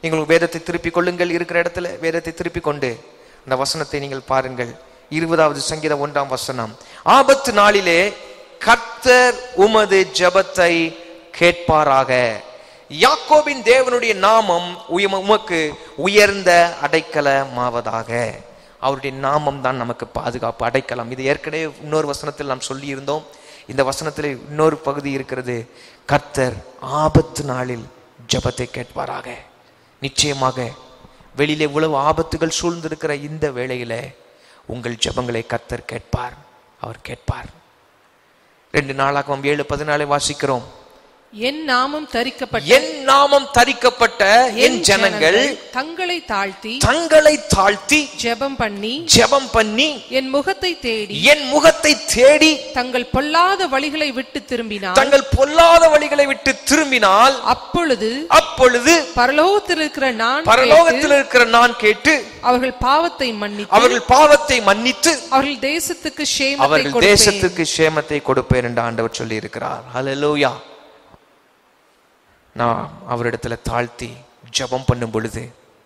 நீங்கள் வேதத்தை திருப்பிக் கொள்ளுங்கள் இருக்கிற இடத்துல வேதத்தை திருப்பிக் கொண்டு அந்த வசனத்தை நீங்கள் பாருங்கள் இருபதாவது சங்கீதம் ஒன்றாம் வசனம் ஆபத்து நாளிலே கர்த்தர் உமது ஜெபத்தை கேட்பாராக யாக்கோபின் தேவனுடைய நாமம் உயம- உமக்கு உயர்ந்த அடைக்கலமாவதாக அவருடைய நாமம் தான் நமக்கு பாதுகாப்பு அடைக்கலம் இது ஏற்கனவே இன்னொரு வசனத்தில் நாம் சொல்லி இருந்தோம் இந்த வசனத்தில் இன்னொரு பகுதி இருக்கிறது கர்த்தர் ஆபத்து நாளில் ஜெபத்தை கேட்பாராக நிச்சயமாக வெளியிலே இவ்வளவு ஆபத்துகள் சூழ்ந்திருக்கிற இந்த வேளையில உங்கள் ஜெபங்களை கர்த்தர் கேட்பார் அவர் கேட்பார் ரெண்டு நாளாகவும் ஏழு பதினாலை வாசிக்கிறோம் என் நாமம் தரிக்கப்பட்ட என் நாமம் தரிக்கப்பட்ட என் ஜனங்கள் தங்களை தாழ்த்தி தங்களை தாழ்த்தி ஜெபம் பண்ணி ஜெபம் பண்ணி என் முகத்தை தேடி என் முகத்தை தேடி தங்கள் பொல்லாத வழிகளை விட்டு திரும்பினார் தங்கள் பொல்லாத வழிகளை விட்டு திரும்பினால் அப்பொழுது அப்பொழுது பரலோகத்தில் இருக்கிற நான் கேட்டு, பரலோகத்தில் இருக்கிற நான் கேட்டு அவர்கள் பாவத்தை மன்னித்து அவர்கள் பாவத்தை மன்னித்து அவர்கள் தேசத்துக்கு சேமத்தை அவர்கள் கொடுப்பேன் தேசத்துக்கு சேமத்தை கொடுப்பேன் என்று ஆண்டவர் சொல்லி இருக்கிறார் ஹalleluya நாம் அவரிடத்துல தாழ்த்தி ஜெபம் பண்ணும் பொழுது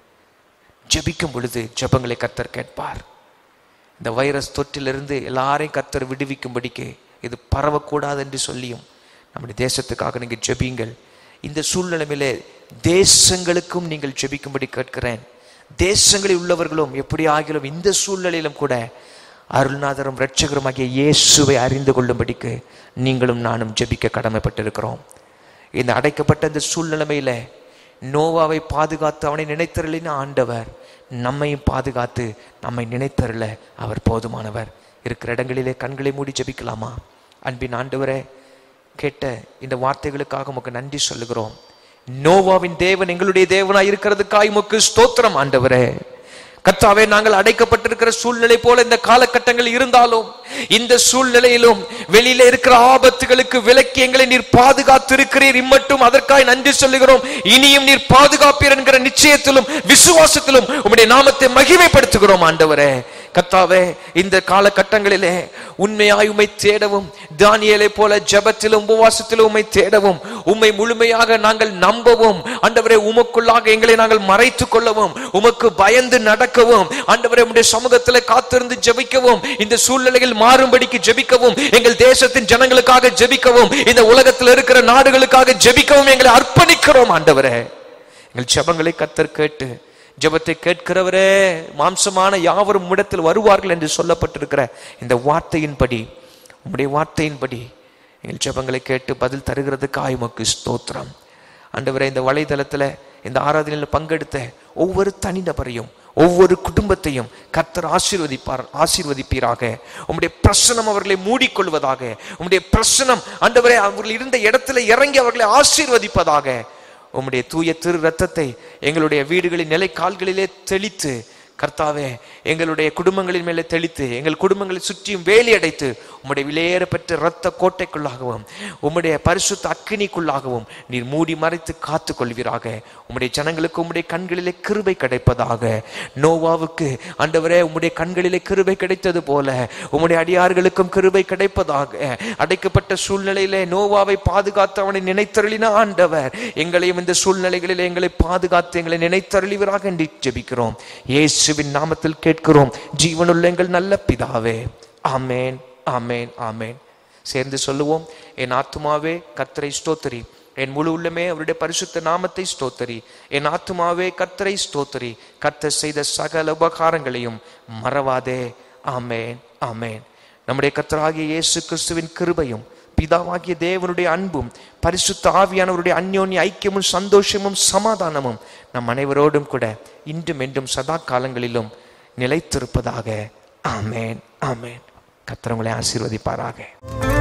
ஜெபிக்கும் பொழுது ஜெபங்களை கர்த்தர் கேட்பார் இந்த வைரஸ் தொற்றிலிருந்து எல்லாரையும் கர்த்தர் விடுவிக்கும்படிக்கு இது பரவக்கூடாது என்று சொல்லியும் நம்முடைய தேசத்துக்காக நீங்கள் ஜெபியுங்கள் இந்த சூழ்நிலையிலே தேசங்களுக்கும் நீங்கள் ஜெபிக்கும்படி கேட்கிறேன் தேசங்களில் உள்ளவர்களும் எப்படி ஆகிலும் இந்த சூழ்நிலையிலும் கூட அருள்நாதரும் இரட்சகருமாகிய இயேசுவை அறிந்து கொள்ளும்படிக்கு நீங்களும் நானும் ஜெபிக்க கடமைப்பட்டிருக்கிறோம் இந்த அடைக்கப்பட்ட இந்த சூழ்நிலைமையில நோவாவை பாதுகாத்து அவனை நினைத்தருளின ஆண்டவர் நம்மையும் பாதுகாத்து நம்மை நினைத்தருள அவர் போதுமானவர் இருக்கிற இடங்களிலே கண்களை மூடி ஜெபிக்கலாமா அன்பின் ஆண்டவரே கேட்ட இந்த வார்த்தைகளுக்காக உமக்கு நன்றி சொல்லுகிறோம் நோவாவின் தேவன் எங்களுடைய தேவனாய் இருக்கிறதுக்காய் உமக்கு ஸ்தோத்திரம் ஆண்டவரே கர்த்தாவே நாங்கள் அடைக்கப்பட்டிருக்கிற சூழ்நிலை போல இந்த காலகட்டங்கள் இருந்தாலும் இந்த சூழ்நிலையிலும் வெளியில இருக்கிற ஆபத்துகளுக்கு விலக்கி எங்களை நீர் பாதுகாத்து இருக்கிறீர் இம்மட்டும் அதற்காய் நன்றி சொல்லுகிறோம் இனியும் நீர் பாதுகாப்பீர் என்கிற நிச்சயத்திலும் விசுவாசத்திலும் உம்முடைய நாமத்தை மகிமைப்படுத்துகிறோம் ஆண்டவரே கர்த்தாவே இந்த காலகட்டங்களிலே உண்மையாய் உம்மை தேடவும் தானியேலை போல ஜெபத்திலும் உபவாசத்திலும் உம்மை தேடவும் உம்மை முழுமையாக நாங்கள் நம்பவும் ஆண்டவரே உமக்குள்ளாக எங்களை நாங்கள் மறைத்துக் கொள்ளவும் உமக்கு பயந்து நடக்கவும் ஆண்டவரே உம்முடைய சமூகத்தில் காத்திருந்து ஜெபிக்கவும் இந்த சூழ்நிலைகள் மாறும்படிக்கு ஜெபிக்கவும் எங்கள் தேசத்தின் ஜனங்களுக்காக ஜெபிக்கவும் இந்த உலகத்தில் இருக்கிற நாடுகளுக்காக ஜெபிக்கவும் எங்களை அர்ப்பணிக்கிறோம் ஆண்டவரே எங்கள் ஜெபங்களை கத்தர் கேட்டு ஜெபத்தை கேட்கிறவரே மாம்சமான யாவரும் உம்மிடத்தில் வருவார்கள் என்று சொல்லப்பட்டிருக்கிற இந்த வார்த்தையின்படி உம்முடைய வார்த்தையின்படி எங்கள் ஜெபங்களை கேட்டு பதில் தருகிறதுக்காய் உமக்கு ஸ்தோத்திரம் ஆண்டவரே இந்த வலைதளத்துல இந்த ஆராதனையில் பங்கெடுத்த ஒவ்வொரு தனிநபரையும் ஒவ்வொரு குடும்பத்தையும் கர்த்தர் ஆசீர்வதிப்பார் ஆசீர்வதிப்பீராக உம்முடைய பிரசனம் அவர்களை மூடிக்கொள்வதாக உம்முடைய பிரசனம் ஆண்டவரே அவர்கள் இருந்த இடத்துல இறங்கி அவர்களை ஆசீர்வதிப்பதாக உம்முடைய தூய திரு ரத்தத்தை எங்களுடைய வீடுகளின் நிலை கால்களிலே தெளித்து கர்த்தாவே எங்களுடைய குடும்பங்களின் மேலே தெளித்து எங்கள் குடும்பங்களை சுற்றியும் வேலி அடைத்து உம்முடைய விலையேறப்பெற்ற இரத்த கோட்டைக்குள்ளாகவும் உம்முடைய பரிசுத்த அக்கினிக்குள்ளாகவும் நீர் மூடி மறைத்து காத்து கொள்வீராக உம்முடைய ஜனங்களுக்கு உம்முடைய கண்களிலே கிருபை கிடைப்பதாக நோவாவுக்கு ஆண்டவரே உம்முடைய கண்களிலே கிருபை கிடைத்தது போல உம்முடைய அடியார்களுக்கும் கிருபை கிடைப்பதாக அடைக்கப்பட்ட சூழ்நிலையிலே நோவாவை பாதுகாத்து அவனை நினைத்தருளின ஆண்டவர் எங்களையும் இந்த சூழ்நிலைகளில் எங்களை பாதுகாத்து எங்களை நினைத்தருளிவராக என்று ஜெபிக்கிறோம் இயேசுவின் நாமத்தில் கேட்கிறோம் ஜீவனுள்ள எங்கள் நல்ல பிதாவே ஆமேன் ஆமேன் ஆமேன் சேர்ந்து சொல்லுவோம் என் ஆத்துமாவே கர்த்தரை ஸ்தோத்தரி என் முழு உள்ளமே அவருடைய பரிசுத்த நாமத்தை ஸ்தோத்தரி என் ஆத்துமாவே கர்த்தரை ஸ்தோத்தரி கர்த்தர் செய்த சகல உபகாரங்களையும் மறவாதே ஆமேன் ஆமேன் நம்முடைய கர்த்தராகிய இயேசு கிறிஸ்துவின் கிருபையும் பிதாவாகிய தேவனுடைய அன்பும் பரிசுத்த ஆவியானவருடைய அந்யோன்ய ஐக்கியமும் சந்தோஷமும் சமாதானமும் நம் அனைவரோடும் கூட இன்றும் என்றும் சதா காலங்களிலும் நிலைத்திருப்பதாக ஆமேன் ஆமேன் கர்த்தர் உங்களை ஆசீர்வதிப்பாராக